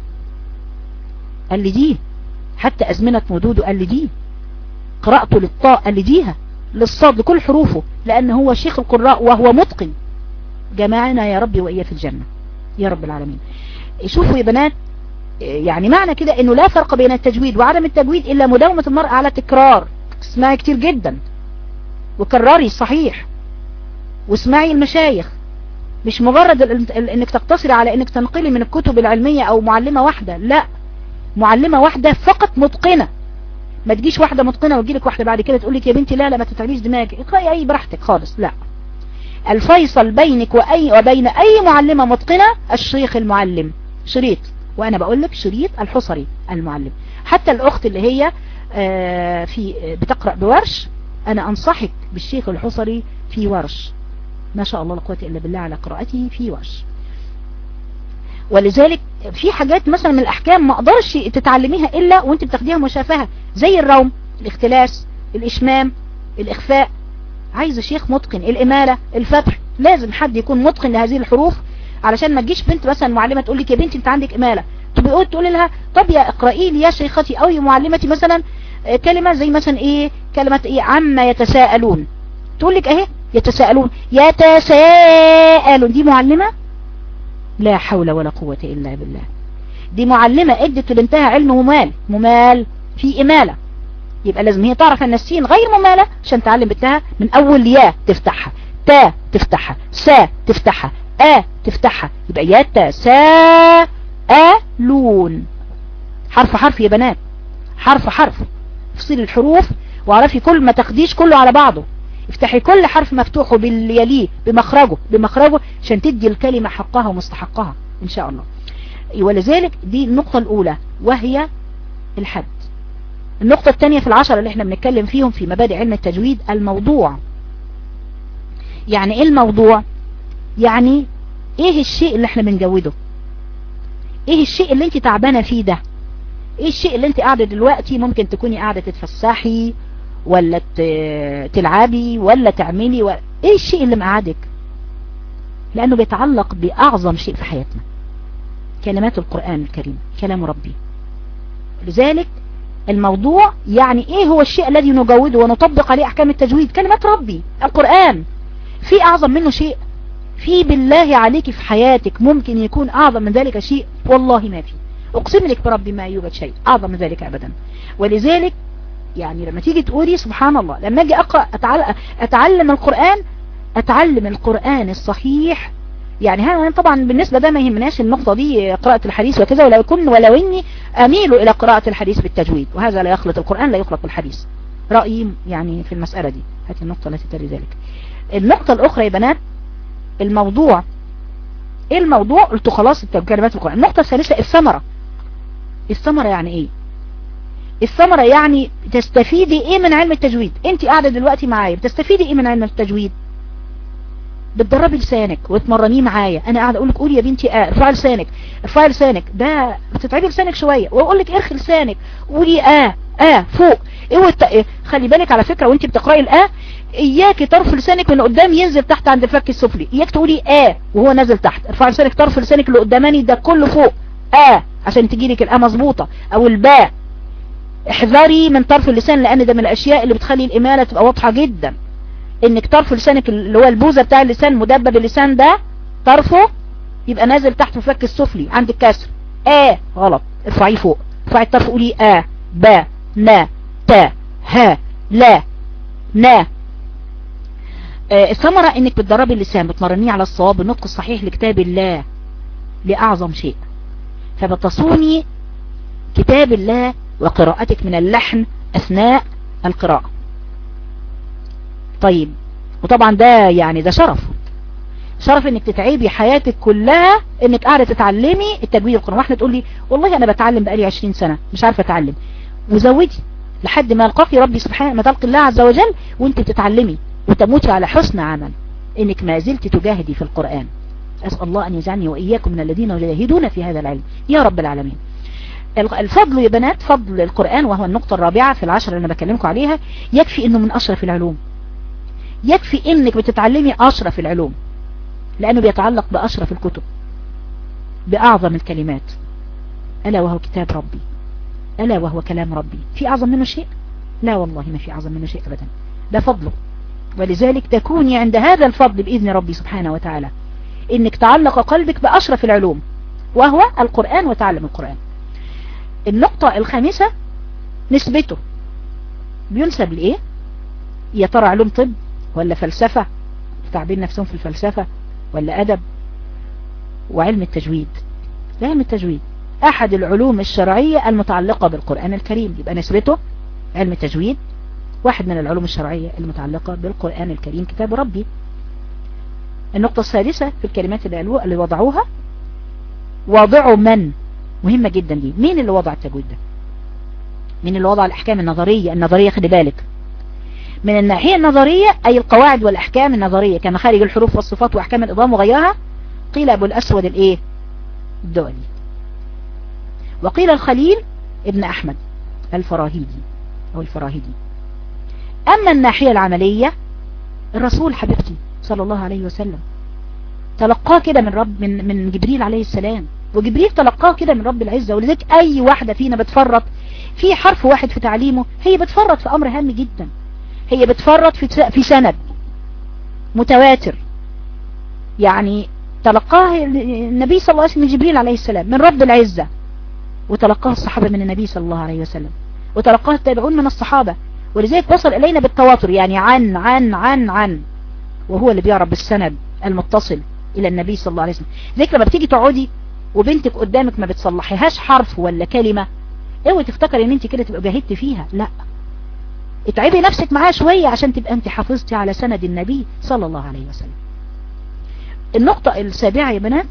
قال لي دي حتى ازمنة مدوده قال لي دي قراءته للطاء قال لي ديها للصاد لكل حروفه لان هو شيخ القراء وهو متقن جماعنا يا ربي وإياه في الجنة يا رب العالمين شوفوا يا بنات يعني معنى كده انه لا فرق بين التجويد وعدم التجويد الا مداومة المرأة على تكرار اسمعي كتير جدا وكرري الصحيح واسمعي المشايخ مش مجرد انك تقتصري على انك تنقلي من الكتب العلمية او معلمة واحدة لا معلمة واحدة فقط متقنة ما تجيش واحدة متقنة وتجيلك واحدة بعد كده تقولك يا بنتي لا لا ما تتعبيش دماغك اقرأي اي براحتك خالص لا الفيصل بينك وأي وبين اي معلمة متقنة الشيخ المعلم شريط وانا بقول لك شريط الحصري المعلم حتى الاخت اللي هي في بتقرأ بورش انا انصحك بالشيخ الحصري في ورش ما شاء الله لا قوه الا بالله على قراءته في ورش ولذلك في حاجات مثلا من الاحكام ما اقدرش تتعلميها الا وانت بتاخديها مشافهة زي الروم الاختلاس الاشمام الاخفاء عايز شيخ متقن الامالة الفتح لازم حد يكون متقن لهذه الحروف علشان ما تجيش بنت مثلا معلمة تقول لك يا بنتي انت عندك امالة تقول تقول لها طب يا اقرأي لي يا شيختي او يا معلمتي مثلا كلمة زي مثلا ايه كلمة ايه عما يتساءلون تقول لك اهي يتساءلون يتساءلون دي معلمة لا حول ولا قوة الا بالله دي معلمة ادت لبنتها علم ممال ممال في امالة يبقى لازم هي تعرف ان السين غير ممالة عشان تعلم بنتها من اول يا تفتحها تا تفتحها سا تفتحها ا تفتحها يبقى يتساءلون حرف حرف يا بنات حرف حرف افصلي الحروف واعرفي كل ما تاخديش كله على بعضه افتحي كل حرف مفتوح باللي يليه بمخرجه بمخرجه عشان تدي الكلمة حقها ومستحقها ان شاء الله ولذلك دي النقطة الاولى وهي الحد النقطة الثانية في العشرة اللي احنا بنتكلم فيهم في مبادئ علم التجويد الموضوع يعني ايه الموضوع يعني ايه الشيء اللي احنا بنجوده ايه الشيء اللي انت تعبانة فيه ده ايه الشيء اللي انت قاعدة دلوقتي ممكن تكوني قاعدة تتفسحي ولا تلعبي ولا تعملي ولا ايه الشيء اللي مقعدك لانه بيتعلق باعظم شيء في حياتنا كلمات القرآن الكريم كلام ربي لذلك الموضوع يعني ايه هو الشيء الذي نجوده ونطبق عليه احكام التجويد كلمات ربي القرآن في اعظم منه شيء في بالله عليك في حياتك ممكن يكون اعظم من ذلك شيء والله ما في اقسم لك بربي ما يوجد شيء اعظم من ذلك ابدا ولذلك يعني لما تيجي تقولي سبحان الله لما اجي اقرأ اتعلم القرآن اتعلم القرآن الصحيح يعني هذا طبعا بالنسبة ده ما يهمناش النقطة دي قراءة الحديث وكذا ولو كن ولو اني اميل الى قراءة الحديث بالتجويد وهذا لا يخلط القرآن لا يخلط الحديث رأيي يعني في المسألة دي هذه النقطة التي تلي ذلك النقطة الأخرى يا بنات الموضوع ايه الموضوع قلت خلاص الكلمات القرآن النقطة الثالثة الثمرة الثمرة يعني ايه الثمرة يعني تستفيدي ايه من علم التجويد انت قاعدة دلوقتي معايا بتستفيدي ايه من علم التجويد بتدربي لسانك وتمرنيه معايا انا قاعده اقول لك قولي يا بنتي اه ارفعي لسانك ارفعي لسانك ده بتتعبي لسانك شويه واقول لك ارخي لسانك قولي اه اه فوق اوعي إيه خلي بالك على فكره وانت بتقراي الاه اياك طرف لسانك من قدام ينزل تحت عند الفك السفلي اياك تقولي اه وهو نازل تحت ارفعي لسانك طرف لسانك اللي قداماني ده كله فوق اه عشان تجيلك الاه مظبوطه او الباء احذري من طرف اللسان لان ده من الاشياء اللي بتخلي الاماله تبقى واضحه جدا انك طرف لسانك اللي هو البوزة بتاع اللسان مدبب اللسان ده طرفه يبقى نازل تحت الفك السفلي عند الكسر اه غلط ارفعيه فوق ارفعي الطرف قولي اه با نا تا ها لا نا آه الثمرة انك بتدربي اللسان بتمرنيه على الصواب النطق الصحيح لكتاب الله لأعظم شيء فبتصوني كتاب الله وقراءتك من اللحن أثناء القراءة طيب وطبعا ده يعني ده شرف شرف انك تتعبي حياتك كلها انك قاعدة تتعلمي التجويد القرآن واحدة تقول لي والله انا بتعلم بقالي 20 سنة مش عارفة اتعلم وزودي لحد ما يلقاكي ربي سبحانه ما تلقي الله عز وجل وانت بتتعلمي وتموتي على حسن عمل انك ما زلت تجاهدي في القرآن اسأل الله ان يجعلني واياكم من الذين يجاهدون في هذا العلم يا رب العالمين الفضل يا بنات فضل القرآن وهو النقطة الرابعة في العشر اللي انا بكلمكم عليها يكفي انه من اشرف العلوم يكفي انك بتتعلمي اشرف العلوم لانه بيتعلق باشرف الكتب باعظم الكلمات الا وهو كتاب ربي الا وهو كلام ربي في اعظم منه شيء لا والله ما في اعظم منه شيء ابدا ده فضله ولذلك تكوني عند هذا الفضل باذن ربي سبحانه وتعالى انك تعلق قلبك باشرف العلوم وهو القرآن وتعلم القرآن النقطة الخامسة نسبته بينسب لإيه يا ترى علوم طب ولا فلسفة تعبين نفسهم في الفلسفة ولا أدب وعلم التجويد علم التجويد أحد العلوم الشرعية المتعلقة بالقرآن الكريم يبقى نسبته علم التجويد واحد من العلوم الشرعية المتعلقة بالقرآن الكريم كتاب ربي النقطة السادسة في الكلمات اللي, قالوها اللي وضعوها وضعوا من مهمة جدا دي مين اللي وضع التجويد ده مين اللي وضع الأحكام النظرية النظرية خلي بالك من الناحية النظرية أي القواعد والأحكام النظرية كما خارج الحروف والصفات وأحكام الإضام وغيرها قيل أبو الأسود الإيه الدولي وقيل الخليل ابن أحمد الفراهيدي أو الفراهيدي أما الناحية العملية الرسول حبيبتي صلى الله عليه وسلم تلقاه كده من رب من من جبريل عليه السلام وجبريل تلقاه كده من رب العزة ولذلك أي واحدة فينا بتفرط في حرف واحد في تعليمه هي بتفرط في أمر هام جدا هي بتفرط في في سند متواتر يعني تلقاه النبي صلى الله عليه وسلم من جبريل عليه السلام من رب العزة وتلقاه الصحابة من النبي صلى الله عليه وسلم وتلقاه التابعون من الصحابة ولذلك وصل إلينا بالتواتر يعني عن عن عن عن وهو اللي بيعرف بالسند المتصل إلى النبي صلى الله عليه وسلم ذلك لما بتيجي تقعدي وبنتك قدامك ما بتصلحيهاش حرف ولا كلمة اوعي تفتكري ان انت كده تبقى جاهدت فيها لا اتعبي نفسك معاه شوية عشان تبقى انت حافظتي على سند النبي صلى الله عليه وسلم النقطة السابعة يا بنات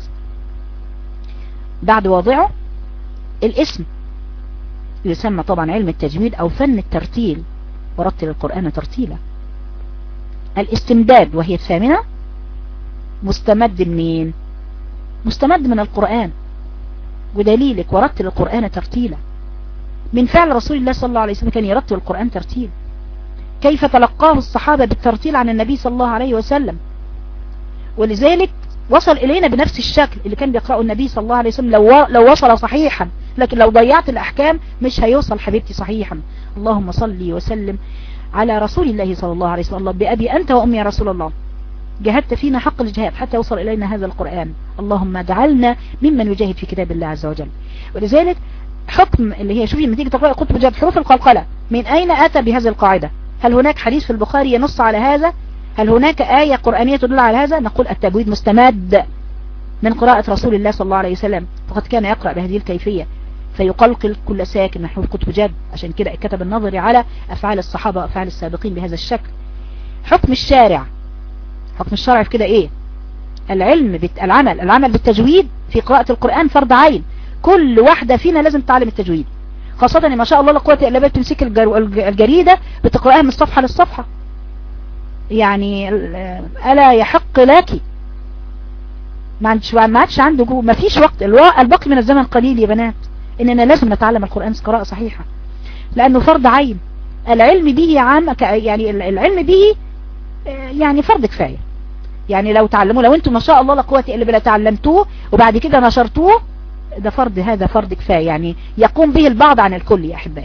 بعد وضعه الاسم يسمى طبعا علم التجويد او فن الترتيل ورتل القرآن ترتيلا الاستمداد وهي الثامنة مستمد منين مستمد من القرآن ودليلك ورتل القرآن ترتيلا من فعل رسول الله صلى الله عليه وسلم كان يرتل القرآن ترتيل كيف تلقاه الصحابة بالترتيل عن النبي صلى الله عليه وسلم ولذلك وصل إلينا بنفس الشكل اللي كان بيقرأه النبي صلى الله عليه وسلم لو, لو وصل صحيحا لكن لو ضيعت الأحكام مش هيوصل حبيبتي صحيحا اللهم صلي وسلم على رسول الله صلى الله عليه وسلم الله بأبي أنت وأمي يا رسول الله جهدت فينا حق الجهاد حتى يوصل إلينا هذا القرآن اللهم اجعلنا ممن يجاهد في كتاب الله عز وجل ولذلك حكم اللي هي شوفي لما تيجي تقرأي كتب جهاد حروف القلقلة من أين أتى بهذه القاعدة هل هناك حديث في البخاري ينص على هذا هل هناك آية قرآنية تدل على هذا نقول التجويد مستمد من قراءة رسول الله صلى الله عليه وسلم فقد كان يقرأ بهذه الكيفية فيقلقل كل ساكن نحو الكتب جد عشان كده كتب النظري على أفعال الصحابة وأفعال السابقين بهذا الشكل حكم الشارع حكم الشرع في كده ايه العلم بت... العمل العمل بالتجويد في قراءة القرآن فرض عين كل واحدة فينا لازم تتعلم التجويد خاصة ان ما شاء الله لا قوه الا بالله بتمسك الجر... الجريدة بتقرأها من الصفحة للصفحة يعني ألا يحق لك ما عندش ما عادش عنده جو ما فيش وقت الباقي من الزمن قليل يا بنات اننا لازم نتعلم القرآن قراءة صحيحة لانه فرض عين العلم به عام يعني العلم به يعني فرض كفاية يعني لو تعلموا لو انتم ما شاء الله لا قوه الا بالله تعلمتوه وبعد كده نشرتوه ده فرض هذا فرض كفاية يعني يقوم به البعض عن الكل يا احبائي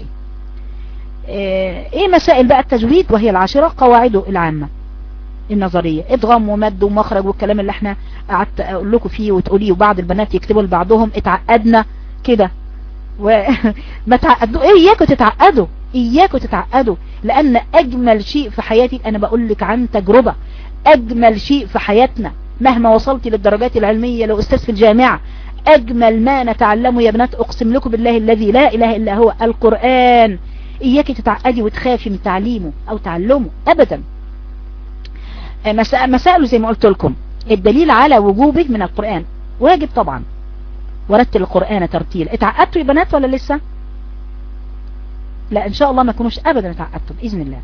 ايه مسائل بقى التجويد وهي العاشرة قواعده العامة النظرية ادغام ومد ومخرج والكلام اللي احنا قعدت اقول لكم فيه وتقوليه وبعض البنات يكتبوا لبعضهم اتعقدنا كده وما تعقدوا ايه اياكم تتعقدوا اياكم تتعقدوا لان اجمل شيء في حياتي انا بقول لك عن تجربة اجمل شيء في حياتنا مهما وصلت للدرجات العلمية لو استاذ في الجامعة اجمل ما نتعلمه يا بنات اقسم لكم بالله الذي لا اله الا هو القرآن اياك تتعقدي وتخافي من تعليمه او تعلمه ابدا مسائل زي ما قلت لكم الدليل على وجوبه من القرآن واجب طبعا ورتل القرآن ترتيل اتعقدتوا يا بنات ولا لسه لا ان شاء الله ما كنوش ابدا اتعقدتوا باذن الله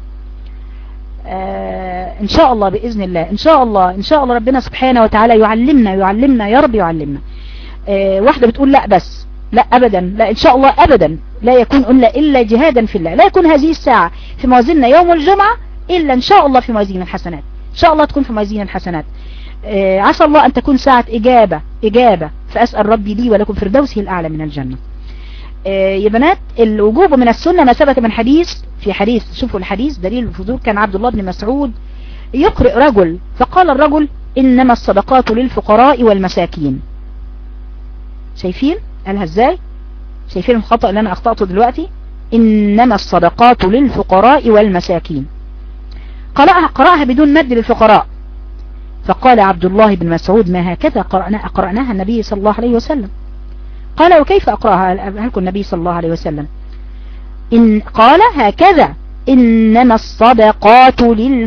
آه ان شاء الله باذن الله ان شاء الله ان شاء الله ربنا سبحانه وتعالى يعلمنا يعلمنا يا رب يعلمنا آه واحدة بتقول لا بس لا ابدا لا ان شاء الله ابدا لا يكون الا الا جهادا في الله لا يكون هذه الساعة في موازيننا يوم الجمعة الا ان شاء الله في موازين الحسنات ان شاء الله تكون في موازين الحسنات آه عسى الله ان تكون ساعة اجابة اجابة فاسأل ربي لي ولكم فردوسه الاعلى من الجنة يا بنات الوجوب من السنة ما ثبت من حديث في حديث شوفوا الحديث دليل الفضول كان عبد الله بن مسعود يقرئ رجل فقال الرجل إنما الصدقات للفقراء والمساكين شايفين قالها ازاي شايفين الخطأ اللي انا اخطأته دلوقتي إنما الصدقات للفقراء والمساكين قرأها, قرأها بدون مد للفقراء فقال عبد الله بن مسعود ما هكذا قرأنا قرأناها النبي صلى الله عليه وسلم قال وكيف أقرأها هلك النبي صلى الله عليه وسلم إن قال هكذا إنما الصدقات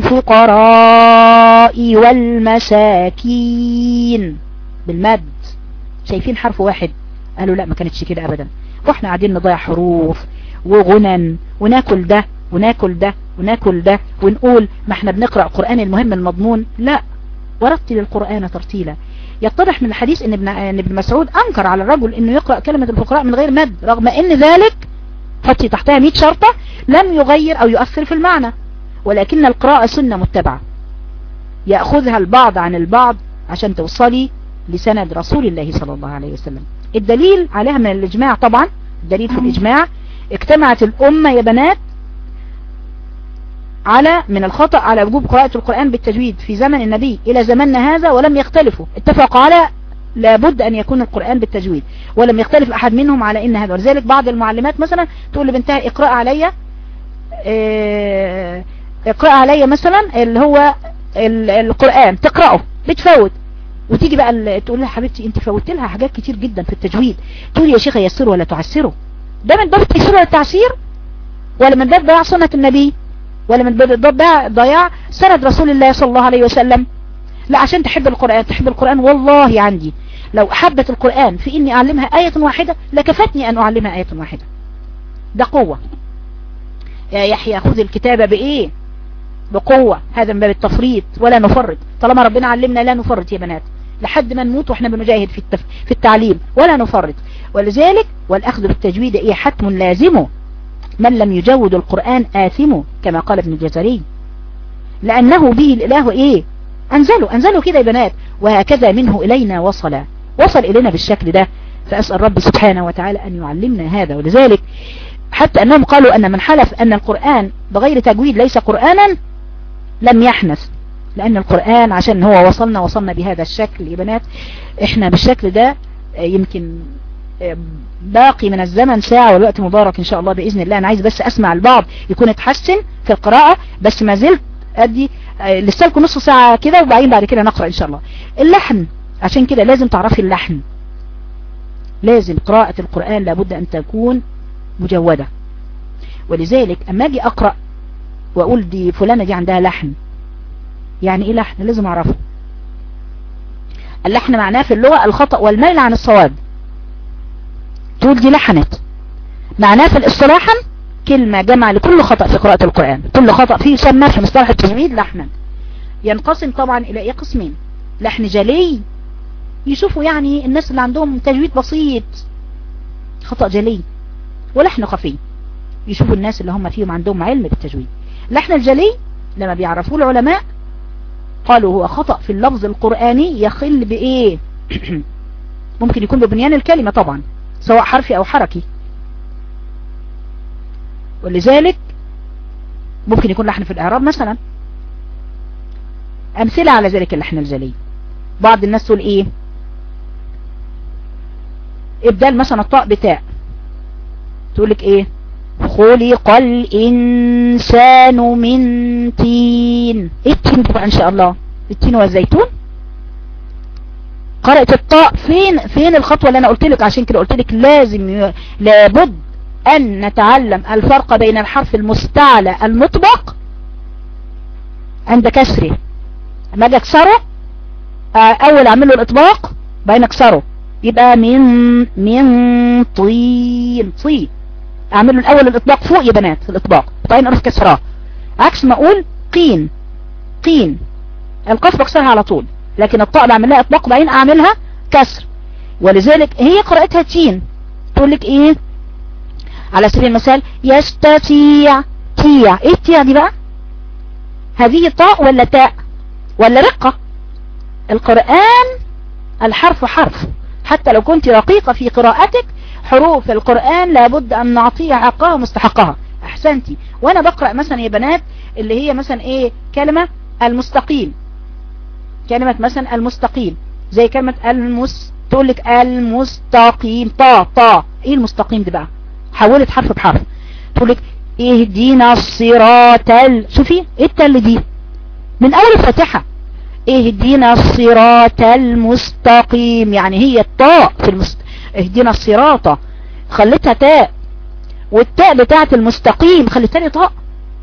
للفقراء والمساكين بالمد شايفين حرف واحد قالوا لا ما كانتش كده أبدا واحنا قاعدين نضيع حروف وغنن وناكل ده وناكل ده وناكل ده ونقول ما احنا بنقرأ قرآن المهم المضمون لا ورتل القرآن ترتيلا يتضح من الحديث ان ابن, إن ابن مسعود انكر على الرجل انه يقرأ كلمة الفقراء من غير مد رغم ان ذلك حطي تحتها 100 شرطة لم يغير او يؤثر في المعنى ولكن القراءة سنة متبعة يأخذها البعض عن البعض عشان توصلي لسند رسول الله صلى الله عليه وسلم الدليل عليها من الاجماع طبعا الدليل في الاجماع اجتمعت الامة يا بنات على من الخطأ على وجوب قراءة القرآن بالتجويد في زمن النبي إلى زمننا هذا ولم يختلفوا اتفقوا على لابد أن يكون القرآن بالتجويد ولم يختلف أحد منهم على إن هذا ولذلك بعض المعلمات مثلا تقول لبنتها اقرأ علي اه اقرأ علي مثلا اللي هو القرآن تقرأه بتفوت وتيجي بقى تقول لها حبيبتي انت فوتت لها حاجات كتير جدا في التجويد تقول يا شيخة يسره ولا تعسره ده من باب التيسير ولا التعسير ولا من باب ضياع سنة النبي ولا من باب ضياع سند رسول الله صلى الله عليه وسلم لا عشان تحب القرآن تحب القرآن والله عندي لو حبت القرآن في اني اعلمها آية واحدة لكفتني ان اعلمها آية واحدة ده قوة يا يحيى خذ الكتابة بايه بقوة هذا من باب التفريط ولا نفرط طالما ربنا علمنا لا نفرط يا بنات لحد ما نموت واحنا بنجاهد في التف... في التعليم ولا نفرط ولذلك والاخذ بالتجويد ايه حتم لازمه من لم يجود القرآن آثمه كما قال ابن الجزري لأنه به الإله إيه أنزلوا أنزلوا كده يا بنات وهكذا منه إلينا وصل وصل إلينا بالشكل ده فأسأل رب سبحانه وتعالى أن يعلمنا هذا ولذلك حتى أنهم قالوا أن من حلف أن القرآن بغير تجويد ليس قرآنا لم يحنث لأن القرآن عشان هو وصلنا وصلنا بهذا الشكل يا بنات احنا بالشكل ده يمكن باقي من الزمن ساعة والوقت مبارك ان شاء الله بإذن الله انا عايز بس اسمع البعض يكون اتحسن في القراءة بس ما زلت ادي لسه لكم نص ساعة كده وبعدين بعد كده نقرأ ان شاء الله اللحن عشان كده لازم تعرفي اللحن لازم قراءة القرآن لابد أن تكون مجودة ولذلك أما أجي أقرأ وأقول دي فلانة دي عندها لحن يعني إيه لحن لازم أعرفه اللحن معناه في اللغة الخطأ والميل عن الصواب تقول دي لحنت معناه في الاصطلاحا كلمة جمع لكل خطأ في قراءة القرآن كل خطأ فيه يسمى في مصطلح التجويد لحنا ينقسم طبعا إلى إيه قسمين لحن جلي يشوفوا يعني الناس اللي عندهم تجويد بسيط خطأ جلي ولحن خفي يشوفوا الناس اللي هم فيهم عندهم علم بالتجويد لحن الجلي لما بيعرفوه العلماء قالوا هو خطأ في اللفظ القرآني يخل بإيه ممكن يكون ببنيان الكلمة طبعا سواء حرفي أو حركي ولذلك ممكن يكون لحن في الإعراب مثلا أمثلة على ذلك اللحن الجلي بعض الناس تقول إيه إبدال مثلا الطاء بتاء تقول لك إيه خلق الإنسان من تين إيه التين بقى إن شاء الله التين والزيتون قرأت الطاء فين فين الخطوة اللي أنا قلت لك عشان كده قلت لك لازم لابد أن نتعلم الفرق بين الحرف المستعلى المطبق عند كسره اما اجي اكسره اول اعمل له الاطباق بعدين اكسره يبقى من من طين طين اعمل له الاول الاطباق فوق يا بنات الاطباق بعدين اروح كسراه عكس ما اقول قين قين القاف بكسرها على طول لكن الطاء بعمل لها اطباق بعدين اعملها كسر ولذلك هي قراءتها تين تقول لك ايه على سبيل المثال يستطيع تيع ايه التيع دي بقى هذه طاء ولا تاء ولا رقة القرآن الحرف حرف حتى لو كنت رقيقة في قراءتك حروف القرآن لابد أن نعطيها حقها ومستحقها أحسنتي وأنا بقرأ مثلا يا بنات اللي هي مثلا إيه كلمة المستقيم كلمة مثلا المستقيم زي كلمة المس تقول لك المستقيم طا طا ايه المستقيم دي بقى حولت حرف بحرف تقول لك اهدينا الصراط شوفي ايه التل دي من اول الفاتحة اهدينا الصراط المستقيم يعني هي الطاء في المست... اهدينا الصراط خليتها تاء والتاء بتاعت المستقيم خليتها لي طاء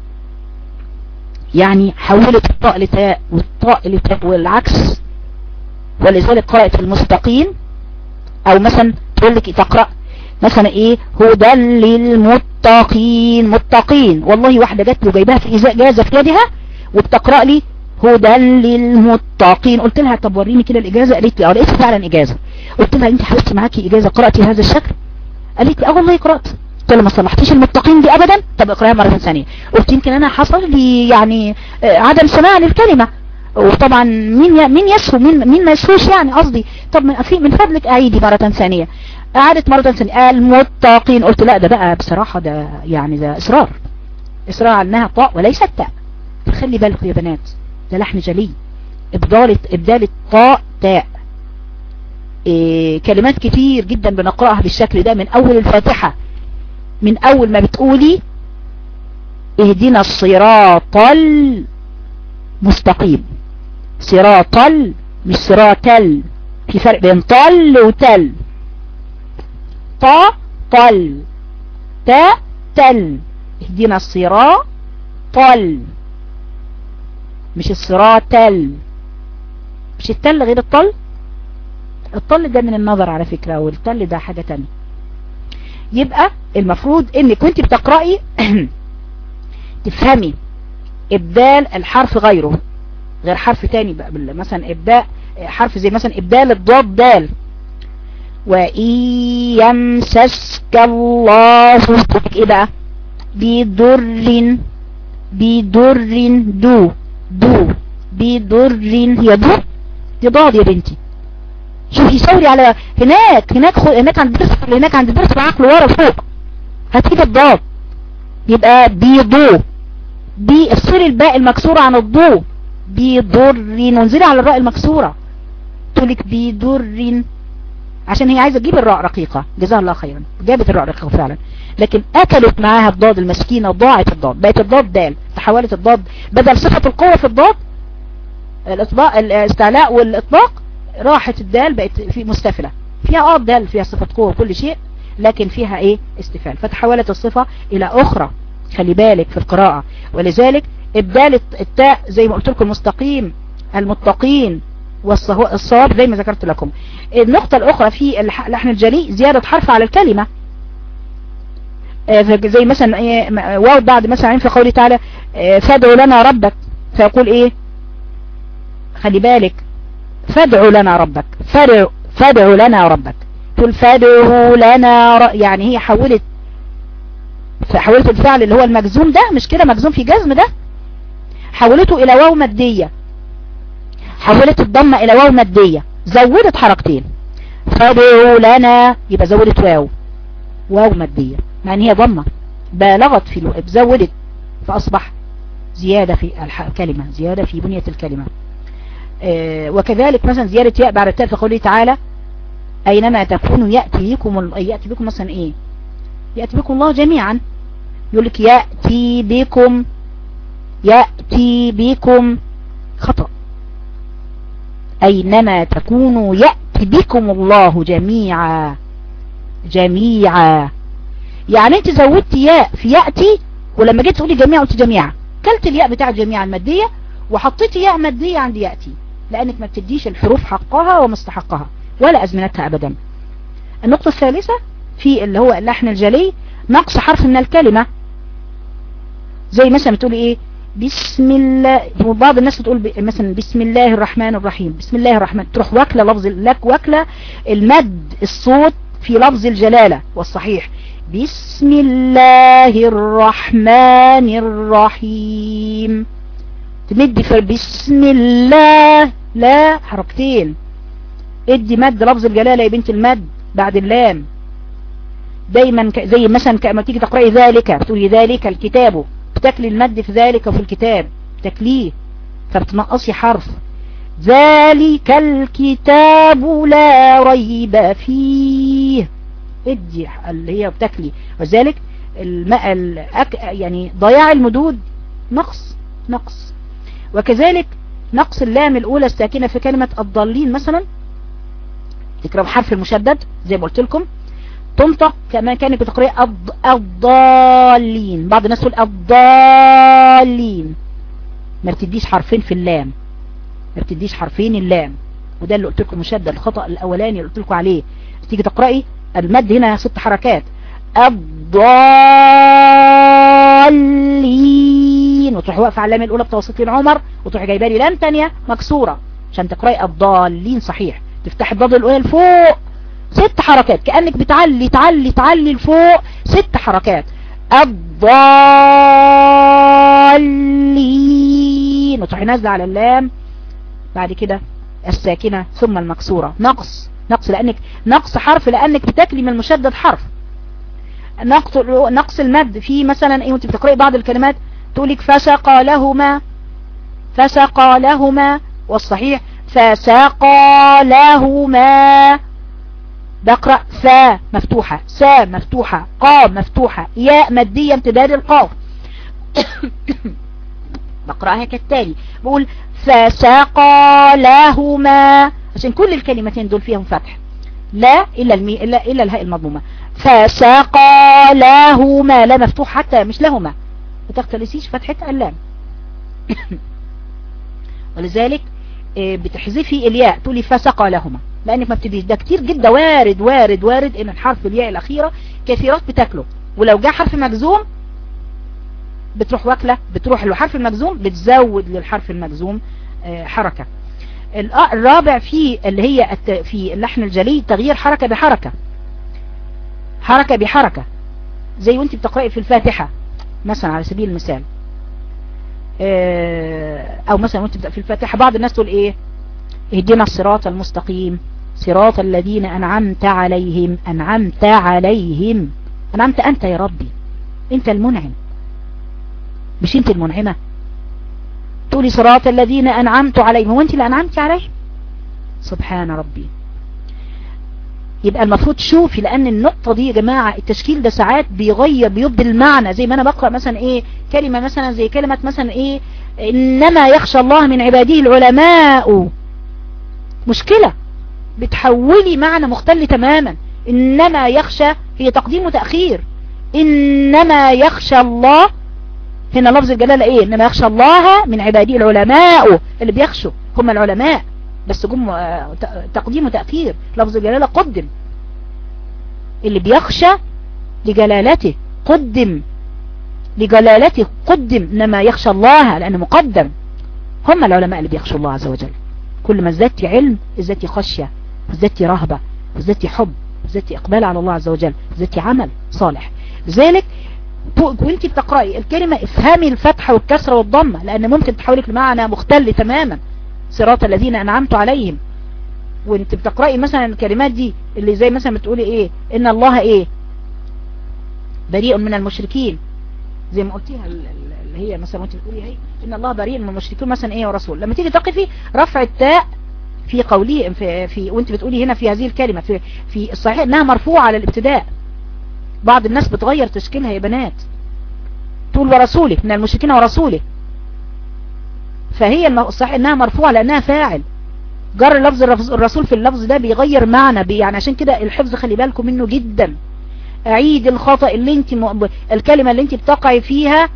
يعني حولت الطاء لتاء والطاء لتاء والعكس ولذلك قرأت المستقيم او مثلا تقول لك تقرأ مثلا ايه هدى للمتقين متقين والله واحدة جت له جايبها في اجازة في يدها وبتقرأ لي هدى للمتقين قلت لها طب وريني كده الاجازة قالت لي اه لقيت فعلا اجازة قلت لها انت حبيبتي معاكي اجازة قرأتي هذا الشكل قالت لي اه والله قرأت قلت لها ما صلحتيش المتقين دي ابدا طب اقراها مرة ثانية قلت يمكن انا حصل لي يعني عدم سماع للكلمة وطبعا مين مين يسهو مين مين ما يسهوش يعني قصدي طب من في من فضلك اعيدي مرة ثانية قعدت مرة ثانية المتقين قلت لا ده بقى بصراحة ده يعني ده اصرار اصرار عنها طاء وليست تاء فخلي بالكم يا بنات ده لحن جلي ابدال ابدال الطاء تاء إيه كلمات كتير جدا بنقرأها بالشكل ده من اول الفاتحة من اول ما بتقولي اهدنا الصراط المستقيم صراط مش صراطل في فرق بين طل وتل طا طل تا تل اهدنا الصراط طل مش الصراط تل مش التل غير الطل الطل ده من النظر على فكرة والتل ده حاجة تانية يبقى المفروض انك كنت بتقرأي تفهمي ابدال الحرف غيره غير حرف تاني بقى مثلا ابداء حرف زي مثلا ابدال الضاد دال وإن يمسسك الله ايه بقى بضر بضر دو دو بضر هي دو دي ضاد يا بنتي شوفي ثوري على هناك هناك خو... هناك عند درس هناك عند درس بعقل ورا فوق هتجيب الضاد يبقى بيضو بي افصلي الباء المكسورة عن الضو بضر وانزلي على الراء المكسورة تقولك بضر عشان هي عايزة تجيب الراء رقيقة جزاها الله خيرا جابت الراء رقيقة فعلا لكن اكلت معاها الضاد المسكينة ضاعت الضاد بقت الضاد دال تحولت الضاد بدل صفة القوة في الضاد الاطباق الاستعلاء والاطباق راحت الدال بقت في مستفلة فيها اه دال فيها صفة قوة وكل شيء لكن فيها ايه استفال فتحولت الصفة الى اخرى خلي بالك في القراءة ولذلك ابدال التاء زي ما قلت لكم مستقيم المتقين والصواب زي ما ذكرت لكم النقطة الاخرى في اللحن الجلي زيادة حرف على الكلمة زي مثلا ايه واو بعد مثلا في قوله تعالى فادعوا لنا ربك فيقول ايه خلي بالك فادعوا لنا ربك فادعوا, فادعوا لنا ربك تقول فادعوا لنا ر... يعني هي حولت فحولت الفعل اللي هو المجزوم ده مش كده مجزوم في جزم ده حولته الى واو مادية حولت الضمة الى واو مادية زودت حركتين فادعوا لنا يبقى زودت واو واو مادية مع ان هي ضمة بالغت في الوقت زودت فاصبح زيادة في الكلمة زيادة في بنية الكلمة آه وكذلك مثلا زيادة ياء بعد التاء في قوله تعالى اينما تكونوا يأتي بكم يأتي بكم مثلا ايه يأتي بكم الله جميعا يقول لك يأتي بكم يأتي بكم خطأ اينما تكونوا يأتي بكم الله جميعا جميعا يعني انت زودت ياء في يأتي ولما جيت تقولي جميعا قلت جميعا كلت الياء بتاع جميعا المادية وحطيت ياء مادية عند يأتي لانك ما بتديش الحروف حقها ومستحقها ولا ازمنتها ابدا النقطة الثالثة في اللي هو اللحن الجلي نقص حرف من الكلمة زي مثلا بتقولي ايه بسم الله وبعض الناس بتقول مثلا بسم الله الرحمن الرحيم بسم الله الرحمن تروح واكله لفظ لك واكله المد الصوت في لفظ الجلالة والصحيح بسم الله الرحمن الرحيم تمد في بسم الله لا حركتين ادي مد لفظ الجلالة يا بنت المد بعد اللام دايما زي مثلا كما تيجي تقرأي ذلك بتقولي ذلك الكتاب بتكلي المد في ذلك وفي الكتاب تكليه فبتنقصي حرف ذلك الكتاب لا ريب فيه ادي اللي هي بتكلي وذلك الماء الأك... يعني ضياع المدود نقص نقص وكذلك نقص اللام الأولى الساكنة في كلمة الضالين مثلا تكرم حرف المشدد زي ما قلت لكم تنطق كما كانت بتقرأ الضالين بعض الناس تقول الضالين ما بتديش حرفين في اللام ما بتديش حرفين اللام وده اللي قلت لكم مشدد الخطأ الاولاني اللي قلت لكم عليه تيجي تقرأي المد هنا ست حركات الضالين وتروح واقفه على اللام الاولى بتوسطين عمر وتروح جايبه لي لام ثانيه مكسوره عشان تقراي الضالين صحيح تفتح الضاد الاولى لفوق ست حركات كأنك بتعلي تعلي تعلي لفوق ست حركات الضالين وتروحي نازله على اللام بعد كده الساكنة ثم المكسورة نقص نقص لأنك نقص حرف لأنك بتكلي من المشدد حرف نقص نقص المد في مثلا ايه وانت بتقرأي بعض الكلمات تقولك فسقى لهما فسقى لهما والصحيح فسقى لهما بقرأ فا مفتوحة سا مفتوحة قا مفتوحة ياء مادية امتداد القاف بقرأها كالتالي بقول فسقى لهما عشان كل الكلمتين دول فيهم فتح لا إلا, المي... إلا, إلا الهاء المضمومة فسقى لهما لا مفتوح حتى مش لهما ما تختلسيش فتحة اللام ولذلك بتحذفي الياء تقولي فسقى لهما لانك ما بتديش ده كتير جدا وارد وارد وارد ان الحرف الياء الاخيرة كثيرات بتاكله ولو جاء حرف مجزوم بتروح واكلة بتروح الحرف المجزوم بتزود للحرف المجزوم حركة الرابع في اللي هي في اللحن الجلي تغيير حركة بحركة حركة بحركة زي وانت بتقرأي في الفاتحة مثلا على سبيل المثال او مثلا وانت في الفاتحة بعض الناس تقول ايه اهدنا الصراط المستقيم صراط الذين انعمت عليهم انعمت عليهم انعمت انت يا ربي انت المنعم مش انت المنعمة تقولي صراط الذين انعمت عليهم هو انت اللي انعمت عليهم سبحان ربي يبقى المفروض شوفي لان النقطة دي يا جماعة التشكيل ده ساعات بيغير بيبدل المعنى زي ما انا بقرأ مثلا ايه كلمة مثلا زي كلمة مثلا ايه انما يخشى الله من عباده العلماء مشكلة بتحولي معنى مختل تماما إنما يخشى هي تقديم وتأخير إنما يخشى الله هنا لفظ الجلالة إيه إنما يخشى الله من عباده العلماء اللي بيخشوا هم العلماء بس جم تقديم وتأخير لفظ الجلالة قدم اللي بيخشى لجلالته قدم لجلالته قدم إنما يخشى الله لأنه مقدم هم العلماء اللي بيخشوا الله عز وجل كل ما ازددت علم ازددت خشية ازددت رهبة ازددت حب ازددت اقبال على الله عز وجل ازددت عمل صالح لذلك وانت بتقرأي الكلمة افهمي الفتحة والكسرة والضمة لان ممكن تحولك لمعنى مختل تماما صراط الذين انعمت عليهم وانت بتقرأي مثلا الكلمات دي اللي زي مثلا بتقولي ايه ان الله ايه بريء من المشركين زي ما قلتيها اللي هي مثلا وانت بتقولي هي ان الله بريء من المشركين مثلا ايه ورسول لما تيجي تقفي رفع التاء في قوله في, في وانت بتقولي هنا في هذه الكلمة في, في الصحيح انها مرفوعة على الابتداء بعض الناس بتغير تشكيلها يا بنات تقول ورسوله من المشركين ورسوله فهي الصحيح انها مرفوعة لانها فاعل جر لفظ الرسول في اللفظ ده بيغير معنى بي يعني عشان كده الحفظ خلي بالكم منه جدا اعيد الخطأ اللي انت م... الكلمة اللي انت بتقعي فيها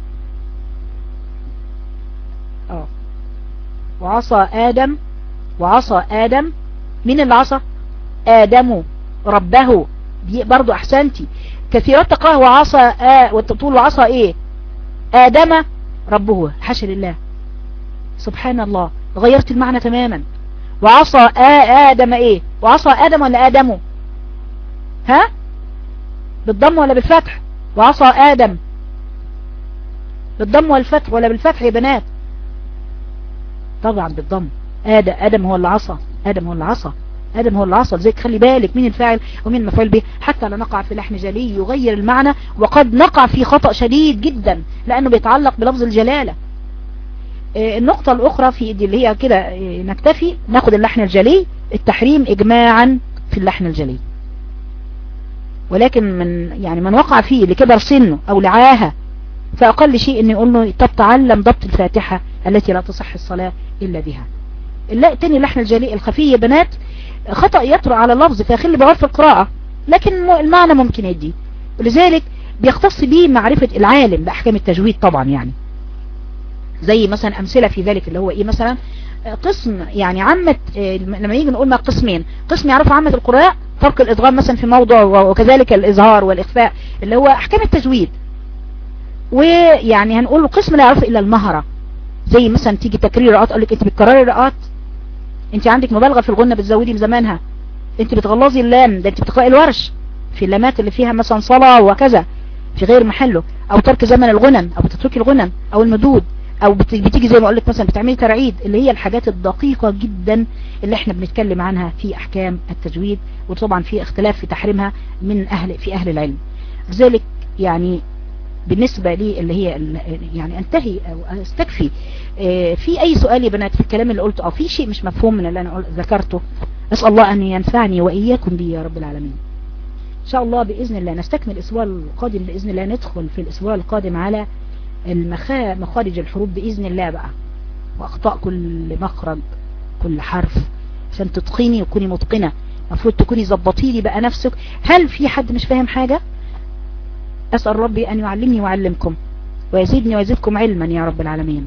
اه وعصى ادم وعصى ادم مين اللي عصى ادم ربه دي برضو احسنتي كثيرات تقاه وعصى آه وتقول وعصى ايه ادم ربه حاشا لله سبحان الله غيرت المعنى تماما وعصى آه ادم ايه وعصى ادم ولا ادم ها بالضم ولا بالفتح وعصى ادم بالضم والفتح ولا بالفتح يا بنات طبعا بالضم آدم, آدم هو اللي عصى آدم هو اللي عصى آدم هو اللي عصى لذلك خلي بالك مين الفاعل ومين المفعول به حتى لا نقع في لحن جلي يغير المعنى وقد نقع في خطأ شديد جدا لأنه بيتعلق بلفظ الجلالة النقطة الأخرى في دي اللي هي كده نكتفي ناخد اللحن الجلي التحريم إجماعا في اللحن الجلي ولكن من يعني من وقع فيه لكبر سنه أو لعاهة فأقل شيء أن يقول له طب تعلم ضبط الفاتحة التي لا تصح الصلاة إلا بها لا تاني اللحن الجلي الخفي يا بنات خطأ يطرأ على اللفظ فيخلي بغير في القراءة لكن المعنى ممكن يدي ولذلك بيختص به معرفة العالم بأحكام التجويد طبعا يعني زي مثلا أمثلة في ذلك اللي هو إيه مثلا قسم يعني عامة لما يجي نقول ما قسمين قسم يعرفوا عامة القراء فرق الإضغام مثلا في موضع وكذلك الإظهار والإخفاء اللي هو أحكام التجويد ويعني هنقول قسم لا يعرف إلا المهرة زي مثلا تيجي تكرير رقات اقول لك انت بتكرري رقات انت عندك مبالغه في الغنه بتزودي بزمانها انت بتغلظي اللام ده انت بتقراي الورش في اللامات اللي فيها مثلا صلاه وكذا في غير محله او ترك زمن الغنن او بتتركي الغنن او المدود او بتيجي زي ما اقول لك مثلا بتعملي ترعيد اللي هي الحاجات الدقيقه جدا اللي احنا بنتكلم عنها في احكام التجويد وطبعا في اختلاف في تحريمها من اهل في اهل العلم لذلك يعني بالنسبة لي اللي هي يعني انتهي او استكفي في اي سؤال يا بنات في الكلام اللي قلته او في شيء مش مفهوم من اللي انا ذكرته اسأل الله ان ينفعني واياكم به يا رب العالمين ان شاء الله باذن الله نستكمل الاسبوع القادم باذن الله ندخل في الاسبوع القادم على المخا مخارج الحروف باذن الله بقى واخطاء كل مخرج كل حرف عشان تتقيني وتكوني متقنة المفروض تكوني ظبطي لي بقى نفسك هل في حد مش فاهم حاجة أسأل ربي أن يعلمني ويعلمكم ويزيدني ويزيدكم علما يا رب العالمين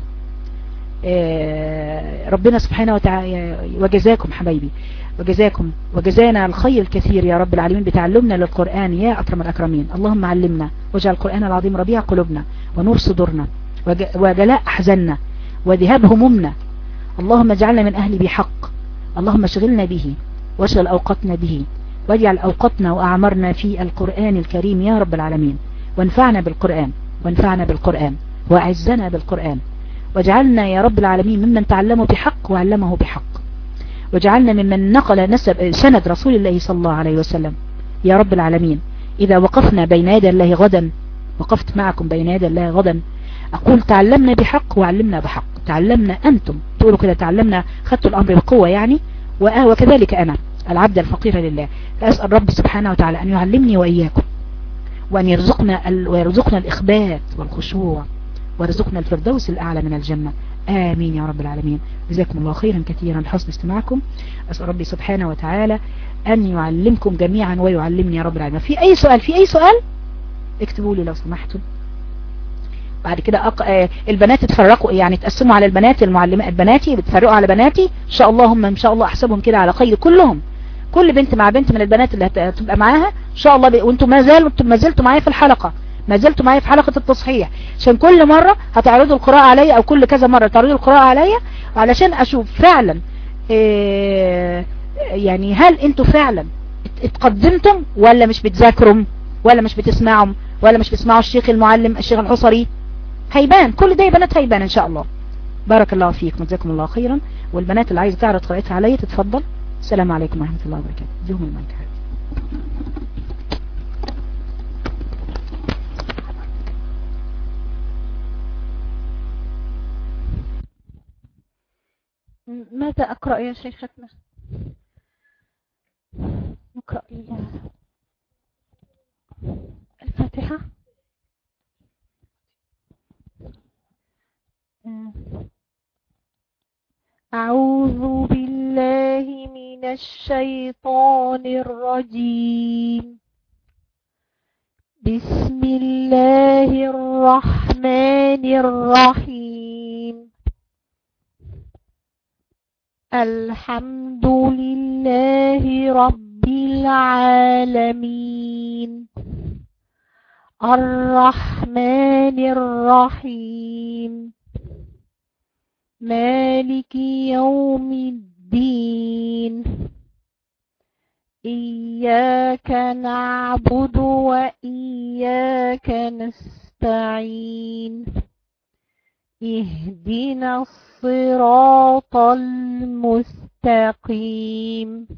ربنا سبحانه وتعالى وجزاكم حبايبي وجزاكم وجزانا الخير الكثير يا رب العالمين بتعلمنا للقرآن يا أكرم الأكرمين اللهم علمنا واجعل القرآن العظيم ربيع قلوبنا ونور صدورنا وجلاء أحزاننا وذهاب همومنا اللهم اجعلنا من أهل بحق اللهم اشغلنا به واشغل أوقاتنا به واجعل أوقاتنا وأعمرنا في القرآن الكريم يا رب العالمين وانفعنا بالقرآن وانفعنا بالقرآن وأعزنا بالقرآن واجعلنا يا رب العالمين ممن تعلمه بحق وعلمه بحق واجعلنا ممن نقل نسب سند رسول الله صلى الله عليه وسلم يا رب العالمين إذا وقفنا بين يدي الله غدا وقفت معكم بين يدي الله غدا أقول تعلمنا بحق وعلمنا بحق تعلمنا أنتم تقولوا كده تعلمنا خدتوا الأمر بقوة يعني وكذلك أنا العبد الفقير لله فأسأل رب سبحانه وتعالى أن يعلمني وإياكم وأن يرزقنا, ال... ويرزقنا الإخبات والخشوع ويرزقنا الفردوس الأعلى من الجنة آمين يا رب العالمين جزاكم الله خيرا كثيرا لحسن استماعكم أسأل ربي سبحانه وتعالى أن يعلمكم جميعا ويعلمني يا رب العالمين في أي سؤال في أي سؤال اكتبوا لي لو سمحتم بعد كده أق... آه البنات تفرقوا يعني تقسموا على البنات المعلمات بناتي بتفرقوا على بناتي ان شاء الله هم ان شاء الله احسبهم كده على خير كلهم كل بنت مع بنت من البنات اللي هتبقى معاها ان شاء الله ب... وانتم ما زالوا ما زلتوا معايا في الحلقة ما زلتوا معايا في حلقة التصحيح عشان كل مرة هتعرضوا القراءة عليا او كل كذا مرة تعرضوا القراءة عليا علشان اشوف فعلا إيه يعني هل انتوا فعلا اتقدمتم ولا مش بتذاكروا ولا مش بتسمعوا ولا مش بتسمعوا الشيخ المعلم الشيخ الحصري هيبان كل ده يا بنات هيبان ان شاء الله بارك الله فيكم جزاكم الله خيرا والبنات اللي عايزه تعرض قراءتها عليا تتفضل السلام عليكم ورحمه الله وبركاته اديهم المايك ماذا أقرأ يا شيختنا نقرأ الفاتحة أعوذ بالله من الشيطان الرجيم بسم الله الرحمن الرحيم الحمد لله رب العالمين الرحمن الرحيم مالك يوم الدين إياك نعبد وإياك نستعين اهدنا الصراط المستقيم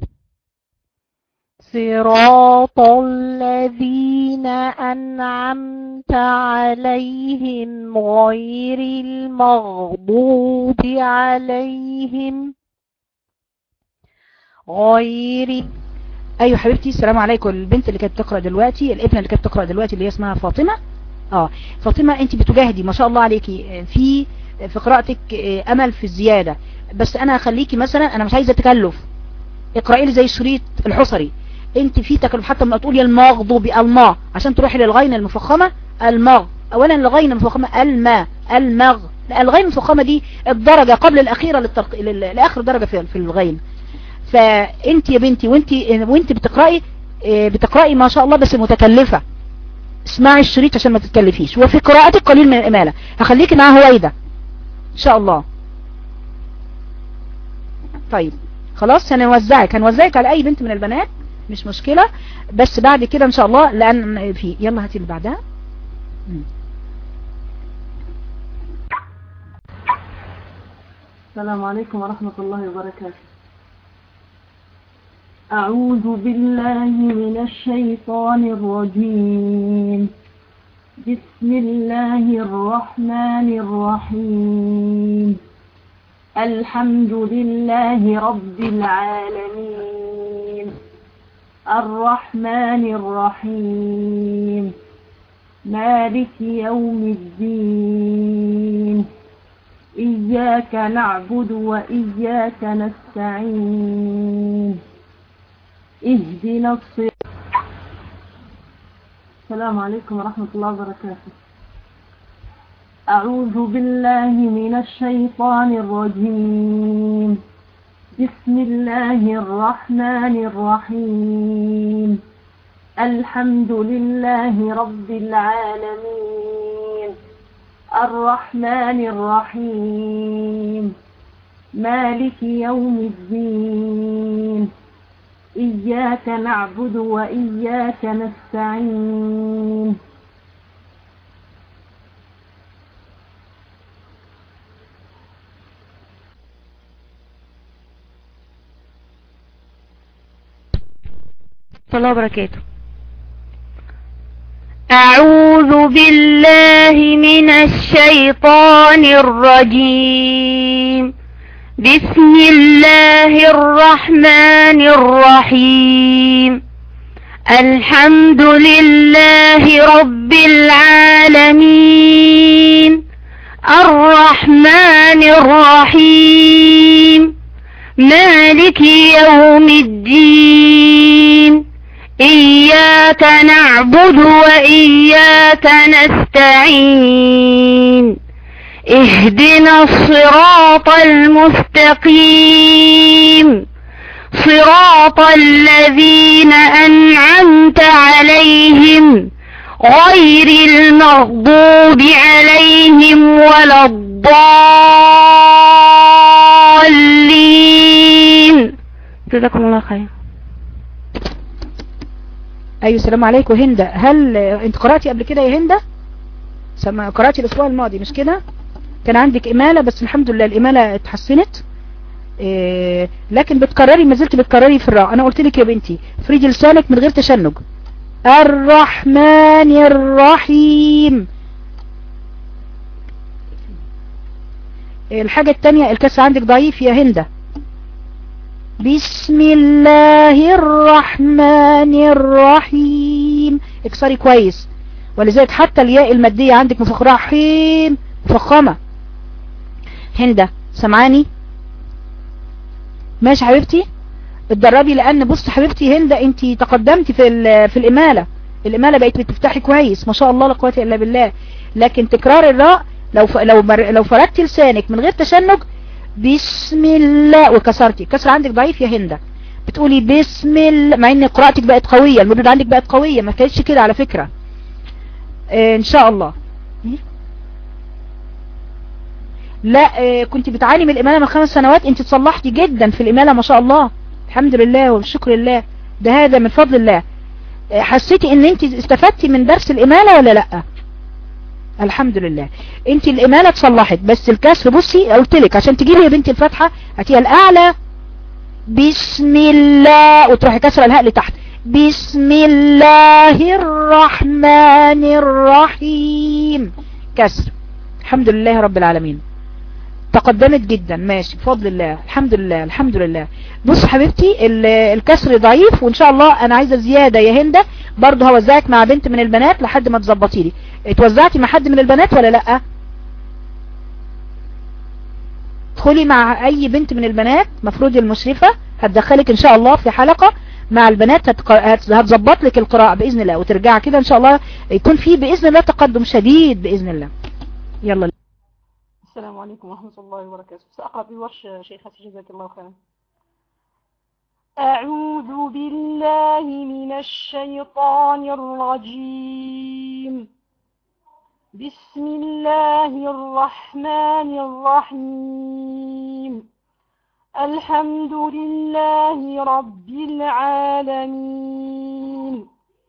صراط الذين أنعمت عليهم غير المغضوب عليهم غير ايوه حبيبتي السلام عليكم البنت اللي كانت بتقرا دلوقتي الابنه اللي كانت بتقرا دلوقتي اللي هي اسمها فاطمه اه فاطمه انت بتجاهدي ما شاء الله عليكي في في قراءتك امل في الزياده بس انا هخليكي مثلا انا مش عايزه تكلف اقراي لي زي شريط الحصري انت في تكلف حتى لما تقولي المغضوب الما عشان تروحي للغين المفخمه المغ اولا الغين المفخمه الما المغ الغين المفخمه دي الدرجه قبل الاخيره للترق... لاخر درجه في في الغين فانت يا بنتي وانت وانت بتقراي بتقراي ما شاء الله بس متكلفه اسمعي الشريط عشان ما تتكلفيش وفي قراءتك قليل من الاماله هخليكي مع هويده ان شاء الله طيب خلاص هنوزعك هنوزعك على اي بنت من البنات مش مشكلة بس بعد كده ان شاء الله لان في يلا هاتي اللي بعدها السلام عليكم ورحمة الله وبركاته أعوذ بالله من الشيطان الرجيم بسم الله الرحمن الرحيم الحمد لله رب العالمين الرحمن الرحيم مالك يوم الدين إياك نعبد وإياك نستعين اهدنا الصراط السلام عليكم ورحمة الله وبركاته أعوذ بالله من الشيطان الرجيم بسم الله الرحمن الرحيم الحمد لله رب العالمين الرحمن الرحيم مالك يوم الدين إياك نعبد وإياك نستعين الله وبركاته أعوذ بالله من الشيطان الرجيم بسم الله الرحمن الرحيم الحمد لله رب العالمين الرحمن الرحيم مالك يوم الدين إياك نعبد وإياك نستعين اهدنا الصراط المستقيم صراط الذين أنعمت عليهم غير المغضوب عليهم ولا الضالين جزاكم الله خير ايوه السلام عليكم هند هل انت قرأتي قبل كده يا هند سما قرأتي الاسبوع الماضي مش كده كان عندك امالة بس الحمد لله الامالة اتحسنت إيه لكن بتكرري ما زلت بتكرري في الراء انا قلت لك يا بنتي فريدي لسانك من غير تشنج الرحمن الرحيم الحاجة التانية الكسر عندك ضعيف يا هندة بسم الله الرحمن الرحيم اكسري كويس ولذلك حتى الياء المادية عندك مفخرة حيم مفخمة هندة سمعاني ماشي حبيبتي اتدربي لان بص حبيبتي هندة انت تقدمتي في في الامالة الامالة بقيت بتفتحي كويس ما شاء الله لا قوه الا بالله لكن تكرار الراء لو ف... لو مر... لو فردتي لسانك من غير تشنج بسم الله وكسرتي كسر عندك ضعيف يا هندة بتقولي بسم الله مع ان قراءتك بقت قوية المدود عندك بقت قوية ما كانتش كده على فكرة اه ان شاء الله لا اه كنت بتعاني من الامالة من خمس سنوات انت تصلحتي جدا في الامالة ما شاء الله الحمد لله والشكر لله ده هذا من فضل الله اه حسيتي ان انت استفدتي من درس الامالة ولا لا الحمد لله انت الامالة اتصلحت بس الكسر بصي قلت لك عشان تجيبي يا بنتي الفتحة هاتيها الاعلى بسم الله وتروحي كسر الهاء لتحت بسم الله الرحمن الرحيم كسر الحمد لله رب العالمين تقدمت جدا ماشي بفضل الله الحمد لله الحمد لله بص حبيبتي الكسر ضعيف وان شاء الله انا عايزة زيادة يا هندة برضه هوزعك مع بنت من البنات لحد ما تظبطي لي اتوزعتي مع حد من البنات ولا لا ادخلي مع اي بنت من البنات مفروض المشرفة هتدخلك ان شاء الله في حلقة مع البنات هتظبط لك القراءة باذن الله وترجع كده ان شاء الله يكون في باذن الله تقدم شديد باذن الله يلا السلام عليكم ورحمة الله وبركاته سأقرأ بالورش شيخة جزاك الله خيرا أعوذ بالله من الشيطان الرجيم بسم الله الرحمن الرحيم الحمد لله رب العالمين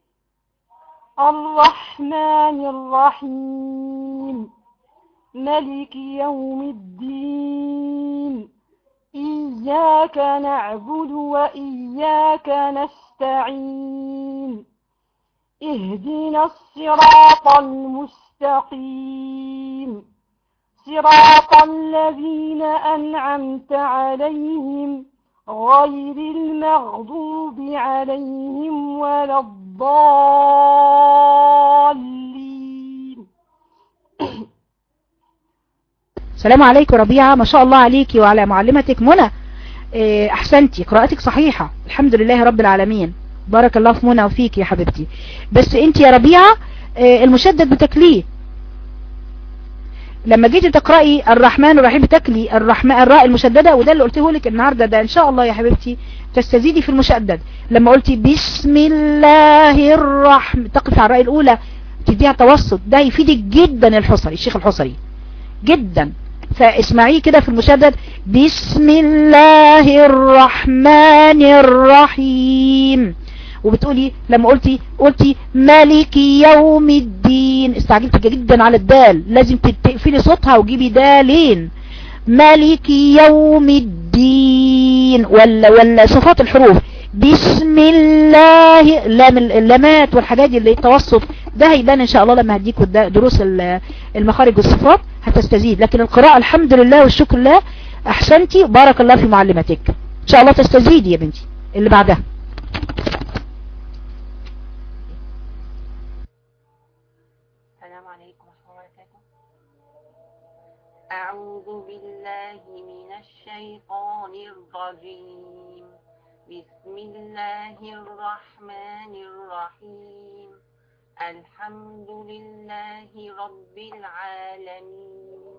الرحمن الرحيم ملك يوم الدين إياك نعبد وإياك نستعين اهدنا الصراط المستقيم صراط الذين أنعمت عليهم غير المغضوب عليهم ولا الضالين السلام عليكم ربيعة ما شاء الله عليكي وعلى معلمتك منى إيه احسنتي قراءتك صحيحة الحمد لله رب العالمين بارك الله في منى وفيك يا حبيبتي بس انت يا ربيعة إيه المشدد بتكليه لما جيتي تقرأي الرحمن الرحيم بتكلي الرحمن الراء المشددة وده اللي قلته لك النهاردة ده ان شاء الله يا حبيبتي تستزيدي في المشدد لما قلتي بسم الله الرحمن تقف على الراء الاولى تديها توسط ده يفيدك جدا الحصري الشيخ الحصري جدا فاسمعيه كده في المشدد بسم الله الرحمن الرحيم وبتقولي لما قلتي قلتي مالك يوم الدين استعجلت جدا على الدال لازم تقفلي صوتها وجيبي دالين مالك يوم الدين ولا ولا صفات الحروف بسم الله لام اللامات والحاجات دي اللي التوسط ده هيبان ان شاء الله لما هديكوا دروس المخارج والصفات هتستزيد لكن القراءة الحمد لله والشكر لله احسنتي بارك الله في معلمتك ان شاء الله تستزيدي يا بنتي اللي بعدها السلام عليكم ورحمة الله وبركاته أعوذ بالله من الشيطان الرجيم بسم الله الرحمن الرحيم الحمد لله رب العالمين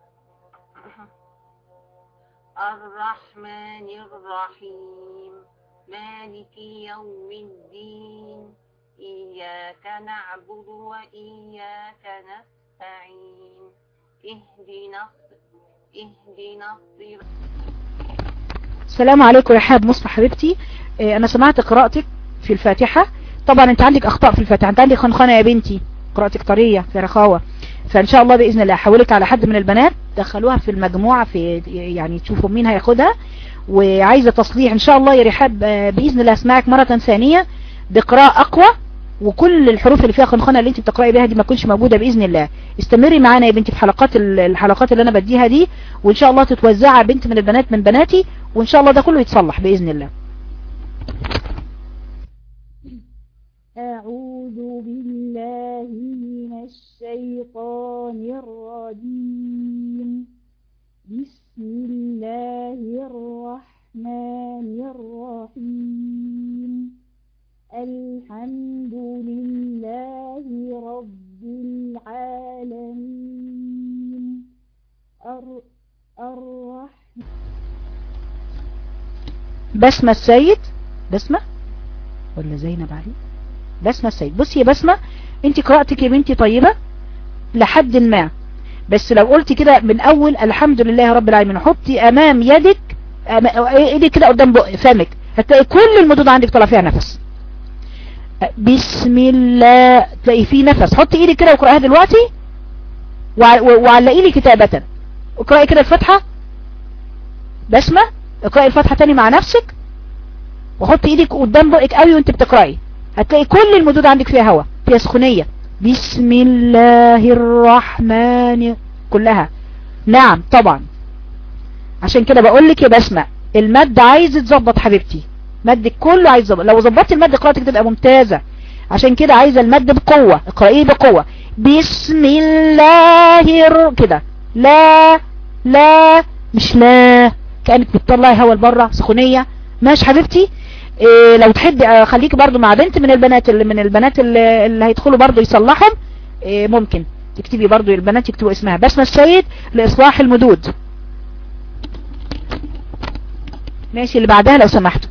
الرحمن الرحيم مالك يوم الدين إياك نعبد وإياك نستعين اهدنا اهدنا الصراط السلام عليكم رحاب مصطفى حبيبتي آه، انا سمعت قراءتك في الفاتحة طبعا انت عندك اخطاء في الفاتحة انت عندك خنخنة يا بنتي قراءتك طرية في رخاوة فان شاء الله باذن الله احولك على حد من البنات دخلوها في المجموعة في يعني تشوفوا مين هياخدها وعايزة تصليح ان شاء الله يا رحاب آه، باذن الله اسمعك مرة ثانية بقراءة اقوى وكل الحروف اللي فيها خنخنة اللي انت بتقرأي بيها دي ما تكونش موجودة باذن الله استمري معانا يا بنتي في حلقات ال- الحلقات اللي انا بديها دي وان شاء الله تتوزع بنت من البنات من بناتي وان شاء الله ده كله يتصلح باذن الله أعوذ بالله من الشيطان الرجيم بسم الله الرحمن الرحيم الحمد لله رب العالمين الر- الرحمن بسمة السيد بسمة ولا زينب علي بسمة السيد بصي يا بسمة انت قراءتك يا بنتي طيبة لحد ما بس لو قلتي كده من اول الحمد لله رب العالمين حطي امام يدك أما- ايدك كده قدام بق فمك هتلاقي كل المدود عندك طالع فيها نفس بسم الله تلاقي فيه نفس حطي ايدك كده واقراها دلوقتي وع- وعلقي لي كتابة اقرأي كده الفتحة بسمة اقرأي الفتحة تاني مع نفسك وحطي ايدك قدام بقك قوي وانت بتقرأي هتلاقي كل المدود عندك فيها هواء فيها سخونية بسم الله الرحمن كلها نعم طبعا عشان كده بقول لك يا بسمة المد عايز يتظبط حبيبتي مدك كله عايز يتظبط لو ظبطتي المد قراءتك تبقى ممتازة عشان كده عايزة المد بقوة اقرأيه بقوة بسم الله الر... كده لا لا مش لا كأنك بتطلعي هوا لبره سخونية ماشي حبيبتي إيه لو تحبي اخليكي برضو مع بنت من البنات اللي من البنات اللي, اللي هيدخلوا برضو يصلحهم إيه ممكن تكتبي برضو البنات يكتبوا اسمها بسمة السيد لإصلاح المدود ماشي اللي بعدها لو سمحتوا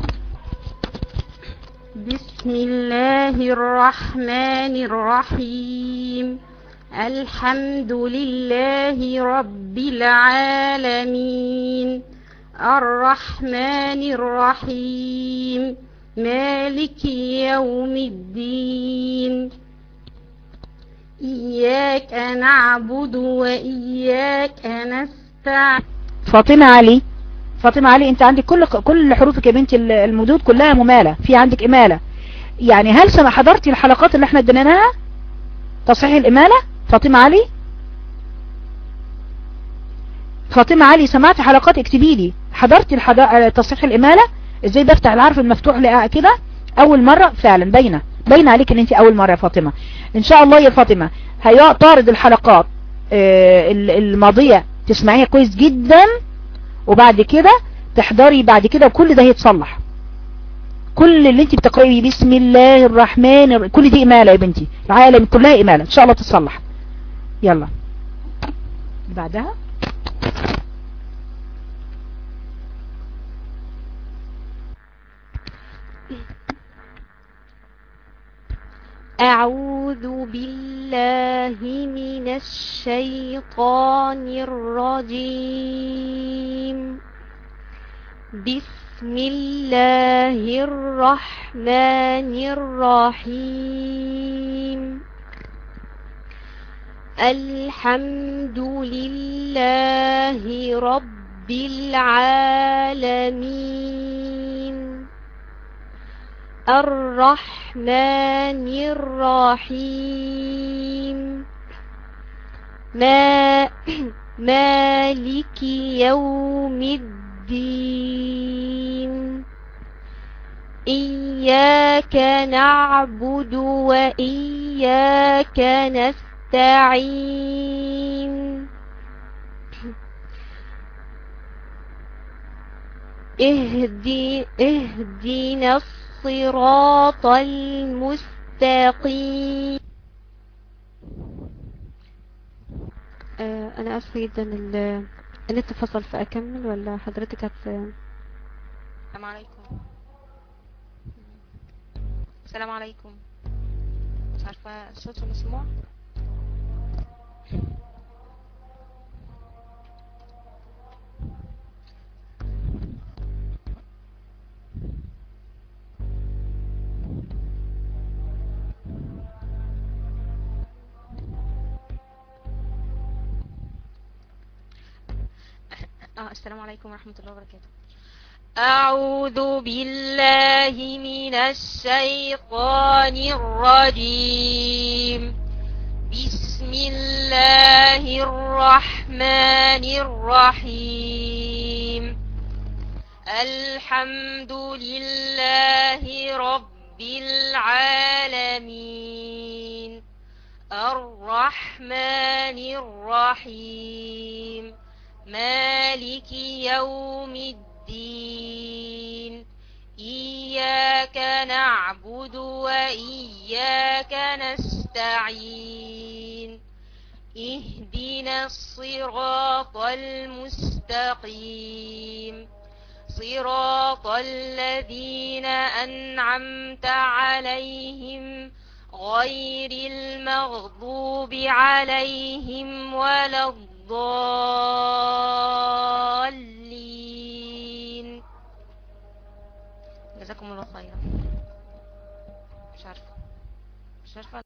بسم الله الرحمن الرحيم الحمد لله رب العالمين الرحمن الرحيم مالك يوم الدين إياك نعبد وإياك نستعين فاطمة علي فاطمة علي انت عندك كل كل حروفك يا بنتي المدود كلها ممالة في عندك امالة يعني هل سمع حضرتي الحلقات اللي احنا اديناها تصحيح الامالة فاطمة علي فاطمة علي سمعت حلقات اكتبي لي حضرتي الحض... تصحيح الامالة ازاي بفتح العرف المفتوح لقاء كده اول مرة فعلا باينة باينة عليك ان انت اول مرة يا فاطمة ان شاء الله يا فاطمة هيعترض الحلقات اه الماضية تسمعيها كويس جدا وبعد كده تحضري بعد كده وكل ده هيتصلح كل اللي انت بتقرأيه بسم الله الرحمن الر... كل دي إمالة يا بنتي العالم كلها إمالة ان شاء الله تتصلح يلا بعدها أعوذ بالله من الشيطان الرجيم بسم الله الرحمن الرحيم الحمد لله رب العالمين الرحمن الرحيم ما مالك يوم الدين إياك نعبد وإياك نستعين اهدي اهدنا الصراط المستقيم آه انا اسفه جدا ال- النت فصل فاكمل ولا حضرتك هت السلام عليكم السلام عليكم مش عارفة الصوت مسموع آه السلام عليكم ورحمة الله وبركاته أعوذ بالله من الشيطان الرجيم بسم الله الرحمن الرحيم الحمد لله رب العالمين الرحمن الرحيم مالك يوم الدين إياك نعبد وإياك نستعين اهدنا الصراط المستقيم صراط الذين أنعمت عليهم غير المغضوب عليهم ولا الضالين جزاكم الله خيرا مش عارفة مش عارفة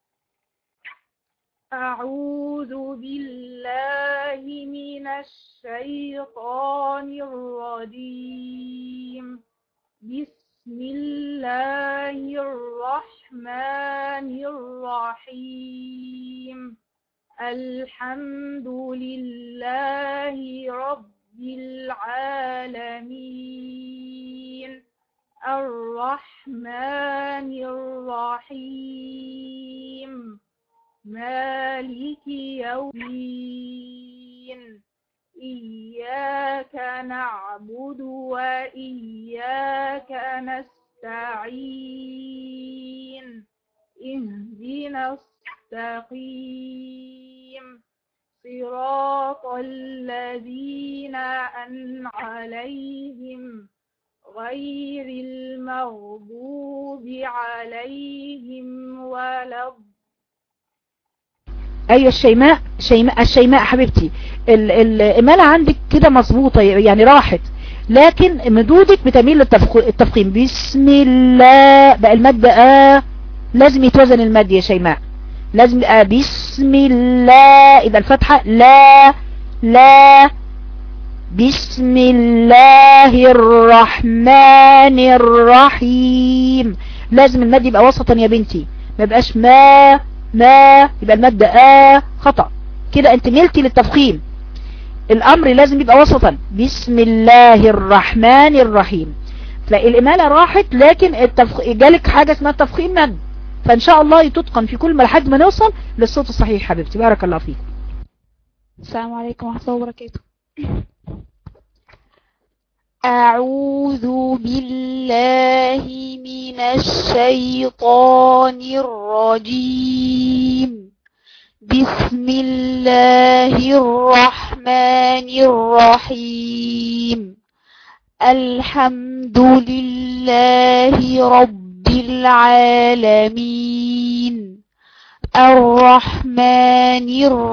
أعوذ بالله من الشيطان الرجيم بسم الله الرحمن الرحيم الحمد لله رب العالمين الرحمن الرحيم مالك يوم الدين إياك نعبد وإياك نستعين اهدنا الستقيم صراط الذين أن عليهم غير المغضوب عليهم ولا الضالين ايوه الشيماء شيماء الشيماء حبيبتي ال- الامالة عندك كده مظبوطة يعني راحت لكن مدودك بتميل للتفخ- التفخيم بسم الله بقى المد آه لازم يتوزن المد يا شيماء لازم آه بسم الله اذا الفتحة لا لا بسم الله الرحمن الرحيم لازم المد يبقى وسطا يا بنتي ما يبقاش ما ما يبقى المد آ خطأ كده انت ملتي للتفخيم الامر لازم يبقى وسطا بسم الله الرحمن الرحيم تلاقي الامالة راحت لكن التفخ... جالك حاجة اسمها تفخيم مد فان شاء الله تتقن في كل ما لحد ما نوصل للصوت الصحيح حبيبتي بارك الله فيك السلام عليكم ورحمة الله وبركاته أعوذ بالله من الشيطان الرجيم بسم الله الرحمن الرحيم الحمد لله رب العالمين الرحمن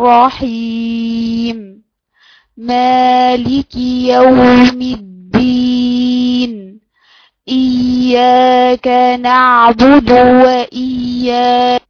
الرحيم مالك يوم الدين إياك نعبد وإياك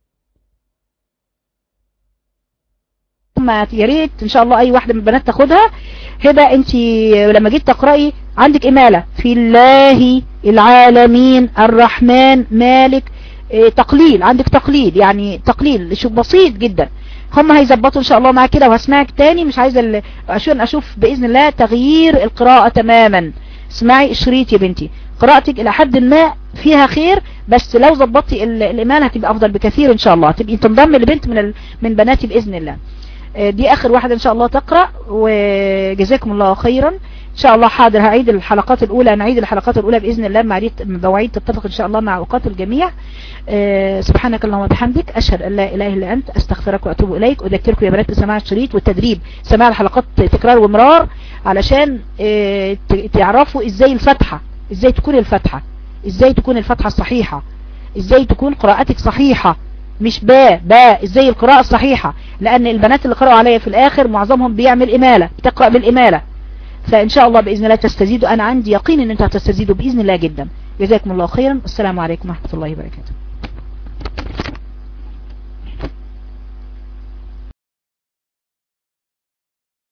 ما يا ريت ان شاء الله اي واحدة من البنات تاخدها هبة انت لما جيت تقرأي عندك امالة في الله العالمين الرحمن مالك إيه، تقليل عندك تقليل يعني تقليل شوف بسيط جدا هم هيظبطوا ان شاء الله معاك كده وهسمعك تاني مش عايزه ال- عشان اشوف باذن الله تغيير القراءة تماما اسمعي الشريط يا بنتي قراءتك الى حد ما فيها خير بس لو ظبطتي ال- الايمان هتبقى افضل بكثير ان شاء الله تبقي تنضم لبنت من ال... من بناتي باذن الله آه، دي اخر واحدة ان شاء الله تقرأ وجزاكم الله خيرا ان شاء الله حاضر هعيد الحلقات الاولى نعيد الحلقات الاولى باذن الله مواعيد مواعيد تتفق ان شاء الله مع اوقات الجميع آه، سبحانك اللهم وبحمدك اشهد ان لا اله الا انت استغفرك واتوب اليك اذكركم يا بنات بسماع الشريط والتدريب سماع الحلقات تكرار ومرار علشان آه، ت- تعرفوا ازاي الفتحه ازاي تكون الفتحه ازاي تكون الفتحه الصحيحه ازاي تكون قراءتك صحيحه مش باء باء ازاي القراءة الصحيحة لان البنات اللي قرأوا عليا في الاخر معظمهم بيعمل امالة تقرأ بالامالة فان شاء الله باذن الله تستزيدوا انا عندي يقين ان انتوا هتستزيدوا باذن الله جدا جزاكم الله خيرا السلام عليكم ورحمة الله وبركاته